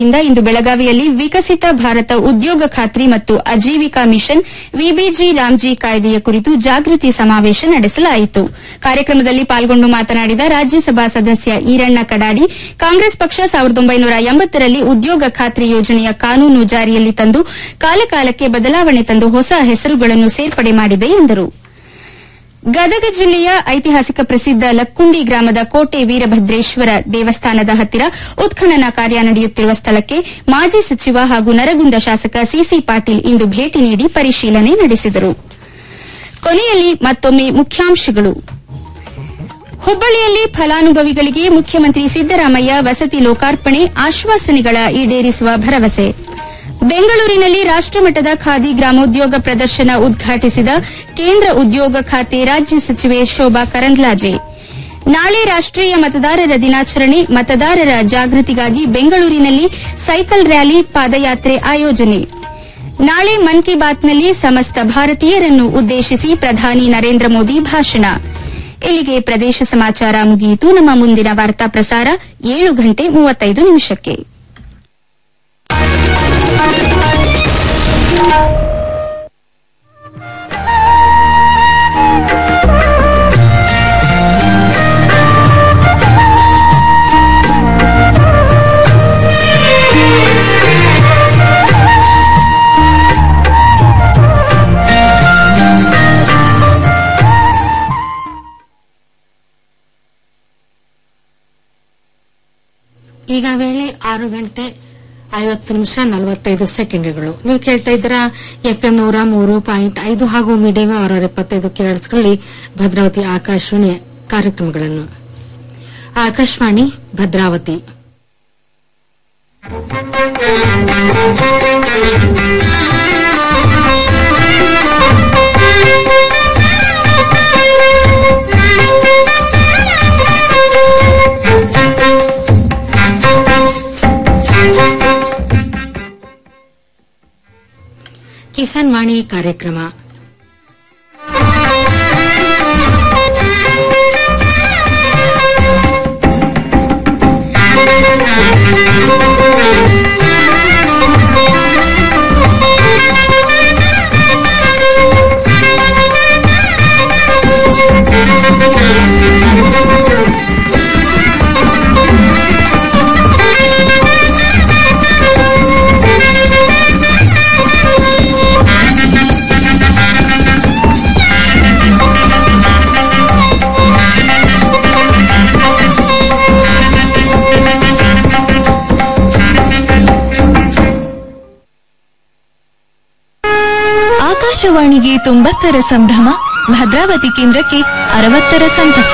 ಇಂದ ಇಂದು ಬೆಳಗಾವಿಯಲ್ಲಿ ವಿಕಸಿತ ಭಾರತ ಉದ್ಯೋಗ ಖಾತ್ರಿ ಮತ್ತು ಆಜೀವಿಕಾ ಮಿಷನ್ ವಿಬಿಜಿ ರಾಮ್ಜಿ ಕಾಯ್ದೆಯ ಕುರಿತು ಜಾಗೃತಿ ಸಮಾವೇಶ ನಡೆಸಲಾಯಿತು ಕಾರ್ಯಕ್ರಮದಲ್ಲಿ ಪಾಲ್ಗೊಂಡು ಮಾತನಾಡಿದ ರಾಜ್ಯಸಭಾ ಸದಸ್ಯ ಈರಣ್ಣ ಕಡಾಡಿ ಕಾಂಗ್ರೆಸ್ ಪಕ್ಷ ಸಾವಿರದ ಒಂಬೈನೂರ ಎಂಬತ್ತರಲ್ಲಿ ಉದ್ಯೋಗ ಖಾತ್ರಿ ಯೋಜನೆಯ ಕಾನೂನು ಜಾರಿಯಲ್ಲಿ ತಂದು ಕಾಲಕಾಲಕ್ಕೆ ಬದಲಾವಣೆ ತಂದು ಹೊಸ ಹೆಸರುಗಳನ್ನು ಸೇರ್ಪಡೆ ಮಾಡಿದೆ ಎಂದರು ಗದಗ ಜಿಲ್ಲೆಯ ಐತಿಹಾಸಿಕ ಪ್ರಸಿದ್ದ ಲಕ್ಕುಂಡಿ ಗ್ರಾಮದ ಕೋಟೆ ವೀರಭದ್ರೇಶ್ವರ ದೇವಸ್ಥಾನದ ಹತ್ತಿರ ಉತ್ಖನನ ಕಾರ್ಯ ನಡೆಯುತ್ತಿರುವ ಸ್ಥಳಕ್ಕೆ ಮಾಜಿ ಸಚಿವ ಹಾಗೂ ನರಗುಂದ ಶಾಸಕ ಸಿಸಿ ಪಾಟೀಲ್ ಇಂದು ಭೇಟಿ ನೀಡಿ ಪರಿಶೀಲನೆ ನಡೆಸಿದರು ಕೊನೆಯಲ್ಲಿ ಮತ್ತೊಮ್ಮೆ ಮುಖ್ಯಾಂಶಗಳು ಹುಬ್ಬಳ್ಳಿಯಲ್ಲಿ ಫಲಾನುಭವಿಗಳಿಗೆ ಮುಖ್ಯಮಂತ್ರಿ ಸಿದ್ದರಾಮಯ್ಯ ವಸತಿ ಲೋಕಾರ್ಪಣೆ ಆಶ್ವಾಸನೆಗಳ ಈಡೇರಿಸುವ ಭರವಸೆ ಬೆಂಗಳೂರಿನಲ್ಲಿ ರಾಷ್ಟಮಟ್ಟದ ಖಾದಿ ಗ್ರಾಮೋದ್ಯೋಗ ಪ್ರದರ್ಶನ ಉದ್ಘಾಟಿಸಿದ ಕೇಂದ್ರ ಉದ್ಯೋಗ ಖಾತೆ ರಾಜ್ಯ ಸಚಿವೆ ಶೋಭಾ ಕರಂದ್ಲಾಜೆ ನಾಳೆ ರಾಷ್ಟೀಯ ಮತದಾರರ ದಿನಾಚರಣೆ ಮತದಾರರ ಜಾಗೃತಿಗಾಗಿ ಬೆಂಗಳೂರಿನಲ್ಲಿ ಸೈಕಲ್ ರ್ಯಾಲಿ ಪಾದಯಾತ್ರೆ ಆಯೋಜನೆ ನಾಳೆ ಮನ್ ಕಿ ಬಾತ್ನಲ್ಲಿ ಸಮಸ್ತ ಭಾರತೀಯರನ್ನು ಉದ್ದೇಶಿಸಿ ಪ್ರಧಾನಿ ನರೇಂದ್ರ ಮೋದಿ ಭಾಷಣ ಇಲ್ಲಿಗೆ ಪ್ರದೇಶ ಸಮಾಚಾರ ಮುಗಿಯಿತು ನಮ್ಮ ಮುಂದಿನ ವಾರ್ತಾ ಪ್ರಸಾರ ಏಳು ಗಂಟೆ ಮೂವತ್ತೈದು ನಿಮಿಷಕ್ಕೆ ಈಗ ವೇಳೆ ಆರು ಗಂಟೆ ಐವತ್ತು ನಿಮಿಷ ನಲವತ್ತೈದು ಸೆಕೆಂಡ್ಗಳು ನೀವು ಕೇಳ್ತಾ ಇದ್ದೀರಾ ಎಫ್ಎಂ ನೂರ ಮೂರು ಪಾಯಿಂಟ್ ಐದು ಹಾಗೂ ಮೀಡಿಯಂ ಆರು ಎಪ್ಪತ್ತೈದು ಕಿಲೋಟ್ಸ್ಗಳಲ್ಲಿ ಭದ್ರಾವತಿ ಆಕಾಶವಾಣಿ ಕಾರ್ಯಕ್ರಮಗಳನ್ನು ಆಕಾಶವಾಣಿ ಭದ್ರಾವತಿ ಕಿಸಾನ್ ವಾಣಿ ಕಾರ್ಯಕ್ರಮ ಆಕಾಶವಾಣಿಗೆ ತೊಂಬತ್ತರ ಸಂಭ್ರಮ ಭದ್ರಾವತಿ ಕೇಂದ್ರಕ್ಕೆ ಅರವತ್ತರ ಸಂತಸ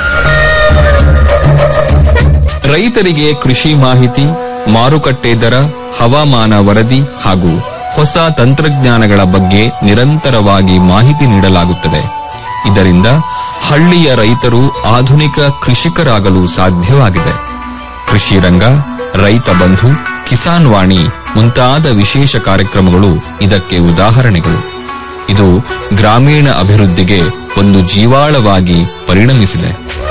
ರೈತರಿಗೆ ಕೃಷಿ ಮಾಹಿತಿ ಮಾರುಕಟ್ಟೆ ದರ ಹವಾಮಾನ ವರದಿ ಹಾಗೂ ಹೊಸ ತಂತ್ರಜ್ಞಾನಗಳ ಬಗ್ಗೆ ನಿರಂತರವಾಗಿ ಮಾಹಿತಿ ನೀಡಲಾಗುತ್ತದೆ ಇದರಿಂದ ಹಳ್ಳಿಯ ರೈತರು ಆಧುನಿಕ ಕೃಷಿಕರಾಗಲು ಸಾಧ್ಯವಾಗಿದೆ ಕೃಷಿ ರಂಗ ರೈತ ಬಂಧು ಕಿಸಾನ್ ವಾಣಿ ಮುಂತಾದ ವಿಶೇಷ ಕಾರ್ಯಕ್ರಮಗಳು ಇದಕ್ಕೆ ಉದಾಹರಣೆಗಳು ಇದು ಗ್ರಾಮೀಣ ಅಭಿವೃದ್ಧಿಗೆ ಒಂದು ಜೀವಾಳವಾಗಿ ಪರಿಣಮಿಸಿದೆ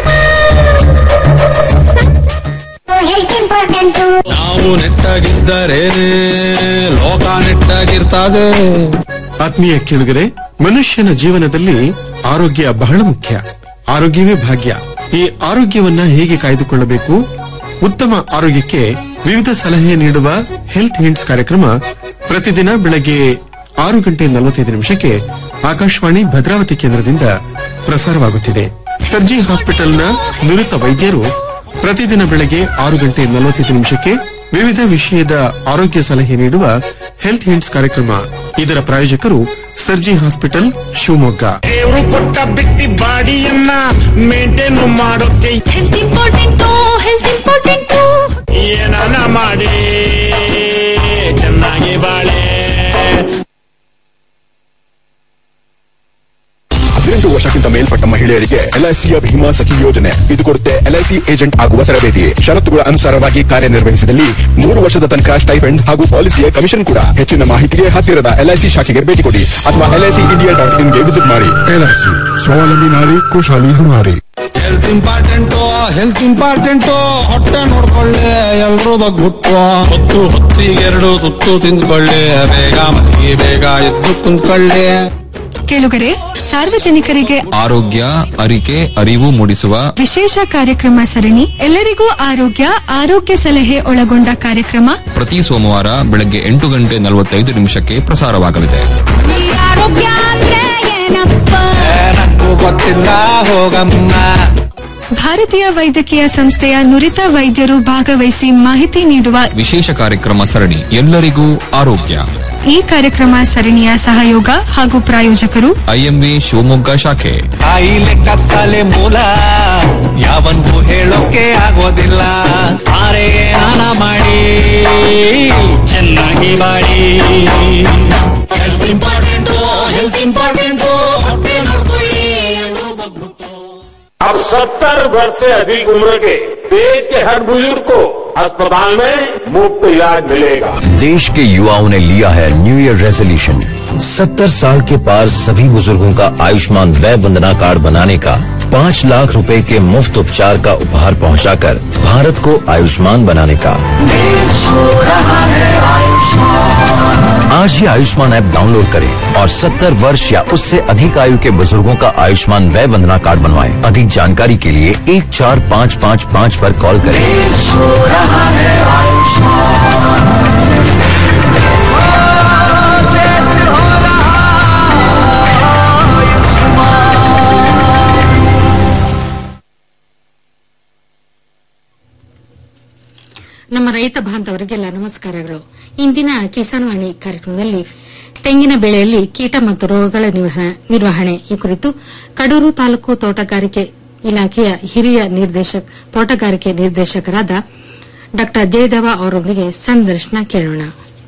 ನಾವು ನೆಟ್ಟಾಗಿದ್ದರೇನೆ ಲೋಕ ನೆಟ್ಟಾಗಿರ್ತದೆ ಆತ್ಮೀಯ ಕೇಳುಗರೆ ಮನುಷ್ಯನ ಜೀವನದಲ್ಲಿ ಆರೋಗ್ಯ ಬಹಳ ಮುಖ್ಯ ಆರೋಗ್ಯವೇ ಭಾಗ್ಯ ಈ ಆರೋಗ್ಯವನ್ನ ಹೇಗೆ ಕಾಯ್ದುಕೊಳ್ಳಬೇಕು ಉತ್ತಮ ಆರೋಗ್ಯಕ್ಕೆ ವಿವಿಧ ಸಲಹೆ ನೀಡುವ ಹೆಲ್ತ್ ಹಿಂಟ್ಸ್ ಕಾರ್ಯಕ್ರಮ ಪ್ರತಿದಿನ ಬೆಳಗ್ಗೆ ಆರು ಗಂಟೆ ನಲವತ್ತೈದು ನಿಮಿಷಕ್ಕೆ ಆಕಾಶವಾಣಿ ಭದ್ರಾವತಿ ಕೇಂದ್ರದಿಂದ ಪ್ರಸಾರವಾಗುತ್ತಿದೆ ಸರ್ಜಿ ಹಾಸ್ಪಿಟಲ್ನ ನುರಿತ ವೈದ್ಯರು ಪ್ರತಿದಿನ ಬೆಳಗ್ಗೆ ಆರು ಗಂಟೆ ನಲವತ್ತೈದು ನಿಮಿಷಕ್ಕೆ ವಿವಿಧ ವಿಷಯದ ಆರೋಗ್ಯ ಸಲಹೆ ನೀಡುವ ಹೆಲ್ತ್ ಹಿಂಟ್ಸ್ ಕಾರ್ಯಕ್ರಮ ಇದರ ಪ್ರಾಯೋಜಕರು ಸರ್ಜಿ ಹಾಸ್ಪಿಟಲ್ ಶಿವಮೊಗ್ಗ ದೇವ್ರು ಕೊಟ್ಟ ಬಿಟ್ಟಿ ಬಾಡಿಯನ್ನ ಮೇಂಟೈನ್ ಮಾಡೋಕೆ ಹೆಲ್ತ್ ಇಂಪಾರ್ಟೆಂಟು ಹೆಲ್ತ್ ಇಂಪಾರ್ಟೆಂಟು ಏನಾನ ಮಾಡಿ ಚೆನ್ನಾಗಿ ಬಾಳೆ ಹದಿನೆಂಟು ವರ್ಷಕ್ಕಿಂತ ಮೇಲ್ಪಟ್ಟ ಮಹಿಳೆ ಮಹಿಳೆಯರಿಗೆ ಎಲ್ಐಸಿಯ ಭೀಮಾ ಸಖಿ ಯೋಜನೆ ಇದು ಕೊಡುತ್ತೆ ಎಲ್ಐಸಿ ಏಜೆಂಟ್ ಆಗುವ ತರಬೇತಿ ಷರತ್ತುಗಳ ಅನುಸಾರವಾಗಿ ಕಾರ್ಯನಿರ್ವಹಿಸಿದಲ್ಲಿ ಮೂರು ವರ್ಷದ ತನಕ ಸ್ಟೈಫೆಂಡ್ ಹಾಗೂ ಪಾಲಿಸಿಯ ಕಮಿಷನ್ ಕೂಡ ಹೆಚ್ಚಿನ ಮಾಹಿತಿಗೆ ಹತ್ತಿರದ ಎಲ್ಐಸಿ ಶಾಖೆಗೆ ಭೇಟಿ ಕೊಡಿ ಅಥವಾ ಎಲ್ಐಸಿ ಇಂಡಿಯಾ ಡಾಟ್ ಇನ್ಗೆ ವಿಸಿಟ್ ಮಾಡಿ ಎಲ್ಐಸಿ ಸ್ವಾವಲಂಬಿ ನಾರಿ ಖುಷಾಲಿ ಹಮಾರಿ ಹೆಲ್ತ್ ಇಂಪಾರ್ಟೆಂಟು ಹೆಲ್ತ್ ಇಂಪಾರ್ಟೆಂಟು ಹೊಟ್ಟೆ ನೋಡ್ಕೊಳ್ಳಿ ಎಲ್ರೂ ಬಗ್ಬಿಟ್ಟು ಹೊತ್ತು ಹೊತ್ತಿಗೆರಡು ತುತ್ತು ತಿಂದ್ಕೊಳ್ಳಿ ಬೇಗ ಮಲಗಿ ಬೇಗ ಎದ್ದು ಕುಂತ್ಕೊಳ್ಳಿ ಕೇಳುಗರೆ ಸಾರ್ವಜನಿಕರಿಗೆ ಆರೋಗ್ಯ ಅರಿಕೆ ಅರಿವು ಮೂಡಿಸುವ ವಿಶೇಷ ಕಾರ್ಯಕ್ರಮ ಸರಣಿ ಎಲ್ಲರಿಗೂ ಆರೋಗ್ಯ ಆರೋಗ್ಯ ಸಲಹೆ ಒಳಗೊಂಡ ಕಾರ್ಯಕ್ರಮ ಪ್ರತಿ ಸೋಮವಾರ ಬೆಳಗ್ಗೆ ಎಂಟು ಗಂಟೆ ನಲವತ್ತೈದು ನಿಮಿಷಕ್ಕೆ ಪ್ರಸಾರವಾಗಲಿದೆ ಆರೋಗ್ಯ ಅಂದ್ರೆ ಏನಪ್ಪ ನಂಗೂ ಗೊತ್ತಿಲ್ಲ ಹೋಗಮ್ಮ ಭಾರತೀಯ ವೈದ್ಯಕೀಯ ಸಂಸ್ಥೆಯ ನುರಿತ ವೈದ್ಯರು ಭಾಗವಹಿಸಿ ಮಾಹಿತಿ ನೀಡುವ ವಿಶೇಷ ಕಾರ್ಯಕ್ರಮ ಸರಣಿ ಎಲ್ಲರಿಗೂ ಆರೋಗ್ಯ ಈ ಕಾರ್ಯಕ್ರಮ ಸರಣಿಯ ಸಹಯೋಗ ಹಾಗೂ ಪ್ರಾಯೋಜಕರು ಐಎಂವಿ ಶಿವಮೊಗ್ಗ ಶಾಖೆ ಕಾಯಿಲೆ ಕಸಾಲೆ ಮೂಲ ಯಾವನ್ಗೂ ಹೇಳೋಕೆ ಆಗೋದಿಲ್ಲ ಆರೆ ಸ್ನಾನ ಮಾಡಿ ಚೆನ್ನಾಗಿ ಮಾಡಿ ಹೆಲ್ತ್ ಇಂಪಾರ್ಟೆಂಟು ಹೆಲ್ತ್ ಇಂಪಾರ್ಟೆಂಟು ಹೊಟ್ಟೆ ನೋಡ್ಕೊಳ್ಳಿ ಎಲ್ರೂ ಬಗ್ಬಿಟ್ಟು अब सत्तर वर्ष से अधिक उम्र के देश के हर बुजुर्ग को अस्पताल में मुफ्त इलाज मिलेगा देश के युवाओं ने लिया है न्यू ईयर रेजोल्यूशन सत्तर साल के पार सभी बुजुर्गों का आयुष्मान वय वंदना कार्ड बनाने का पाँच लाख रुपए के मुफ्त उपचार का उपहार पहुंचाकर भारत को आयुष्मान बनाने का आज ही आयुष्मान ऐप डाउनलोड करें और 70 वर्ष या उससे अधिक आयु के बुजुर्गों का आयुष्मान वय वंदना कार्ड बनवाएं। अधिक जानकारी के लिए एक चार पाँच पाँच पाँच पर कॉल करें ನಮ್ಮ ರೈತ ಬಾಂಧವರಿಗೆಲ್ಲ ನಮಸ್ಕಾರಗಳು ಇಂದಿನ ಕಿಸಾನ್ ವಾಣಿ ಕಾರ್ಯಕ್ರಮದಲ್ಲಿ ತೆಂಗಿನ ಬೆಳೆಯಲ್ಲಿ ಕೀಟ ಮತ್ತು ರೋಗಗಳ ನಿರ್ವಹ- ನಿರ್ವಹಣೆ ಈ ಕುರಿತು ಕಡೂರು ತಾಲೂಕು ತೋಟಗಾರಿಕೆ ಇಲಾಖೆಯ ಹಿರಿಯ ನಿರ್ದೇಶಕ ತೋಟಗಾರಿಕೆ ನಿರ್ದೇಶಕರಾದ ಡಾ ಜಯದೇವ ಅವರೊಂದಿಗೆ ಸಂದರ್ಶನ ಕೇಳೋಣ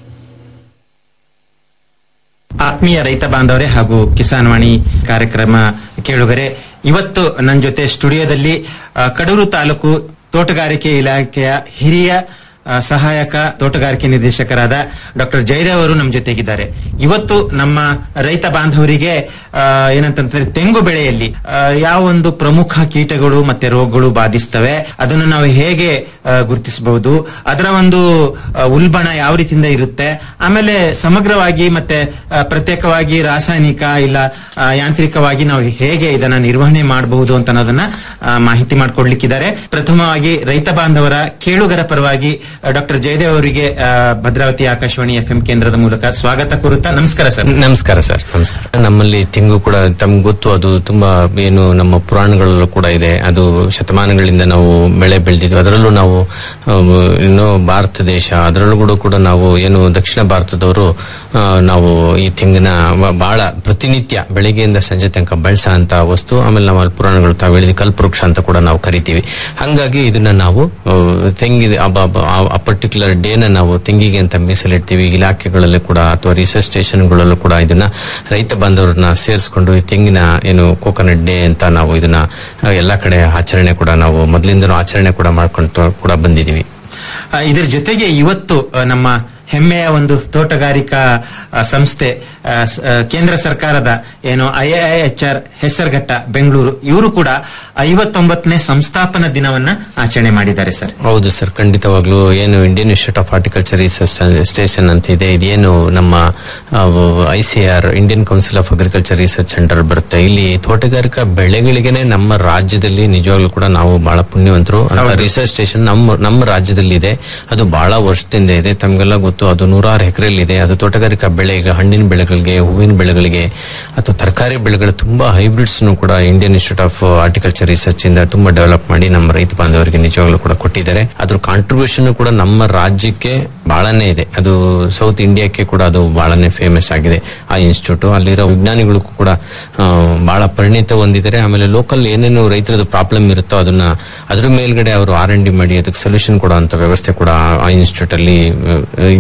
ಆತ್ಮೀಯ ರೈತ ಬಾಂಧವರೇ ಹಾಗೂ ಕಿಸಾನ್ ವಾಣಿ ಕಾರ್ಯಕ್ರಮ ಕೇಳುಗರೆ ಇವತ್ತು ನನ್ನ ಜೊತೆ ಸ್ಟುಡಿಯೋದಲ್ಲಿ ಆ, ಕಡೂರು ತಾಲೂಕು ತೋಟಗಾರಿಕೆ ಇಲಾಖೆಯ ಹಿರಿಯ ಆ, ಸಹಾಯಕ ತೋಟಗಾರಿಕೆ ನಿರ್ದೇಶಕರಾದ ಡಾಕ್ಟರ್ ಜಯದೇವ್ ಅವರು ನಮ್ಮ ಜೊತೆಗಿದ್ದಾರೆ ಇವತ್ತು ನಮ್ಮ ರೈತ ಬಾಂಧವರಿಗೆ ಆ, ಏನಂತಂದ್ರೆ ತೆಂಗು ಬೆಳೆಯಲ್ಲಿ ಆ, ಯಾವ ಒಂದು ಪ್ರಮುಖ ಕೀಟಗಳು ಮತ್ತೆ ರೋಗಗಳು ಬಾಧಿಸ್ತವೆ ಅದನ್ನು ನಾವು ಹೇಗೆ ಆ, ಗುರುತಿಸಬಹುದು ಅದರ ಒಂದು ಆ, ಉಲ್ಬಣ ಯಾವ ರೀತಿಯಿಂದ ಇರುತ್ತೆ ಆಮೇಲೆ ಸಮಗ್ರವಾಗಿ ಮತ್ತೆ ಆ, ಪ್ರತ್ಯೇಕವಾಗಿ ರಾಸಾಯನಿಕ ಇಲ್ಲ ಆ, ಯಾಂತ್ರಿಕವಾಗಿ ನಾವು ಹೇಗೆ ಇದನ್ನ ನಿರ್ವಹಣೆ ಮಾಡಬಹುದು ಅಂತ ಅನ್ನೋದನ್ನ ಆ, ಮಾಹಿತಿ ಮಾಡಿಕೊಡ್ಲಿಕ್ಕಿದ್ದಾರೆ ಪ್ರಥಮವಾಗಿ ರೈತ ಬಾಂಧವರ ಕೇಳುಗರ ಪರವಾಗಿ ಡಾಕ್ಟರ್ ಜಯದೇವ್ ಅವರಿಗೆ ಆ, ಭದ್ರಾವತಿ ಆಕಾಶವಾಣಿ ಎಫ್ ಕೇಂದ್ರದ ಮೂಲಕ ಸ್ವಾಗತ ಕೋರುತ್ತಾ ನಮಸ್ಕಾರ ಸರ್ ನಮಸ್ಕಾರ ಸರ್ ನಮಸ್ಕಾರ ನಮ್ಮಲ್ಲಿ ತೆಂಗು ಕೂಡ ತಮ್ಗೆ ಗೊತ್ತು ಅದು ತುಂಬಾ ಏನು ನಮ್ಮ ಪುರಾಣಗಳಲ್ಲೂ ಕೂಡ ಇದೆ ಅದು ಶತಮಾನಗಳಿಂದ ನಾವು ಬೆಳೆ ಬೆಳೆದಿದ್ವಿ ಅದರಲ್ಲೂ ನಾವು ಆ, ಇನ್ನು ಭಾರತ ದೇಶ ಅದರಲ್ಲೂ ಕೂಡ ಕೂಡ ನಾವು ಏನು ದಕ್ಷಿಣ ಭಾರತದವರು ಆ, ನಾವು ಈ ತೆಂಗಿನ ವ- ಬಹಳ ಪ್ರತಿನಿತ್ಯ ಬೆಳಿಗ್ಗೆಯಿಂದ ಸಂಜೆ ತನಕ ಬಳಸ ಅಂತ ವಸ್ತು ಆಮೇಲೆ ನಾವು ಅಲ್ಲಿ ಪುರಾಣಗಳು ತಾವು ಹೇಳಿದ ಕಲ್ಪವೃಕ್ಷ ಅಂತ ಕೂಡ ನಾವು ಕರಿತೀವಿ ಹಂಗಾಗಿ ಇದನ್ನ ನಾವು ಆ, ತೆಂಗಿನ ಅಬ- ಅಬ- ಆ- ಆ ಪರ್ಟಿಕ್ಯುಲರ್ ಡೇನ ನಾವು ತೆಂಗಿಗೆ ಅಂತ ಮೀಸಲಿಡ್ತೀವಿ ಇಲಾಖೆಗಳಲ್ಲಿ ಕೂಡ ಅಥವಾ ರಿಸರ್ಚ್ ಸ್ಟೇಷನ್ಗಳಲ್ಲೂ ಕೂಡ ಇದನ್ನ ರೈತ ಬಾಂಧವರನ್ನ ಸೇರಿಸ್ಕೊಂಡು ಈ ತೆಂಗಿನ ಏನು ಕೋಕೋನಟ್ ಡೇ ಅಂತ ನಾವು ಇದನ್ನ ಆ, ಎಲ್ಲಾ ಕಡೆ ಆಚರಣೆ ಕೂಡ ನಾವು ಮೊದಲಿಂದನೂ ಆಚರಣೆ ಕೂಡ ಮಾಡ್ಕೊಂಡು ಕೂಡ ಬಂದಿದೀವಿ ಆ, ಇದರ ಜೊತೆಗೆ ಇವತ್ತು ಆ, ನಮ್ಮ ಹೆಮ್ಮೆಯ ಒಂದು ತೋಟಗಾರಿಕಾ ಆ, ಸಂಸ್ಥೆ ಆ, ಸ- ಆ, ಕೇಂದ್ರ ಸರ್ಕಾರದ ಏನು ಐಐಎಚ್ಆರ್ ಹೆಸರುಘಟ್ಟ ಬೆಂಗಳೂರು ಇವರು ಕೂಡ ಐವತ್ತೊಂಬತ್ತನೇ ಸಂಸ್ಥಾಪನಾ ದಿನವನ್ನ ಆಚರಣೆ ಮಾಡಿದ್ದಾರೆ ಸರ್ ಹೌದು ಸರ್ ಖಂಡಿತವಾಗ್ಲೂ ಏನು Indian institute of horticulture research station ಅಂತ ಇದೆ ಇದೇನು ನಮ್ಮ I C R Indian council of agriculture research centre ಬರುತ್ತೆ ಇಲ್ಲಿ ತೋಟಗಾರಿಕಾ ಬೆಳೆಗಳಿಗೆನೆ ನಮ್ಮ ರಾಜ್ಯದಲ್ಲಿ ನಿಜವಾಗ್ಲೂ ಕೂಡ ನಾವು ಬಹಳ ಪುಣ್ಯವಂತರು ಅಂತ ಹೌದು. ರಿಸರ್ಚ್ ಸ್ಟೇಷನ್ ನಮ್ಮ ನಮ್ಮ ರಾಜ್ಯದಲ್ಲಿ ಇದೆ ಅದು ಬಹಳ ವರ್ಷದಿಂದ ಇದೆ ತಮಗೆಲ್ಲ ಗೊತ್ತು ಅದು ನೂರಾರು ಎಕರೆಯಲ್ಲಿ ಇದೆ ಅದು ತೋಟಗಾರಿಕಾ ಬೆಳೆ ಈಗ ಹಣ್ಣಿನ ಬೆಳೆಗಳಿಗೆ ಹೂವಿನ ಬೆಳೆಗಳಿಗೆ ಅಥವಾ ತರಕಾರಿ ಬೆಳೆಗಳು ತುಂಬಾ ಹೈಬ್ರಿಡ್ಸ್ ಕೂಡ Indian institute of horticulture research ಇಂದ ತುಂಬಾ ಡೆವಲಪ್ ಮಾಡಿ ನಮ್ಮ ರೈತ ಬಾಂಧವರಿಗೆ ನಿಜವಾಗ್ಲೂ ಕೂಡ ಕೊಟ್ಟಿದ್ದಾರೆ ಅದ್ರ ಕಾಂಟ್ರಿಬ್ಯೂಷನ್ ಕೂಡ ನಮ್ಮ ರಾಜ್ಯಕ್ಕೆ ಬಹಳನೇ ಇದೆ ಅದು ಸೌತ್ ಇಂಡಿಯಾಕ್ಕೆ ಕೂಡ ಅದು ಬಹಳನೇ ಫೇಮಸ್ ಆಗಿದೆ ಆ ಇನ್ಸ್ಟಿಟ್ಯೂಟ್ ಅಲ್ಲಿರೋ ವಿಜ್ಞಾನಿಗಳಿಗೂ ಕೂಡ ಆ, ಬಹಳ ಪರಿಣಿತ ಹೊಂದಿದ್ದಾರೆ ಆಮೇಲೆ ಲೋಕಲ್ ಏನೇನು ರೈತರದ್ದು ಪ್ರಾಬ್ಲಮ್ ಇರುತ್ತೋ ಅದನ್ನ ಅದ್ರ ಮೇಲ್ಗಡೆ ಅವರು ಆರ್ ಎನ್ ಡಿ ಮಾಡಿ ಅದಕ್ಕೆ ಸೊಲ್ಯೂಷನ್ ಕೊಡುವಂತ ವ್ಯವಸ್ಥೆ ಕೂಡ ಆ ಇನ್ಸ್ಟಿಟ್ಯೂಟ್ ಅಲ್ಲಿ ಆ, ಇದೆ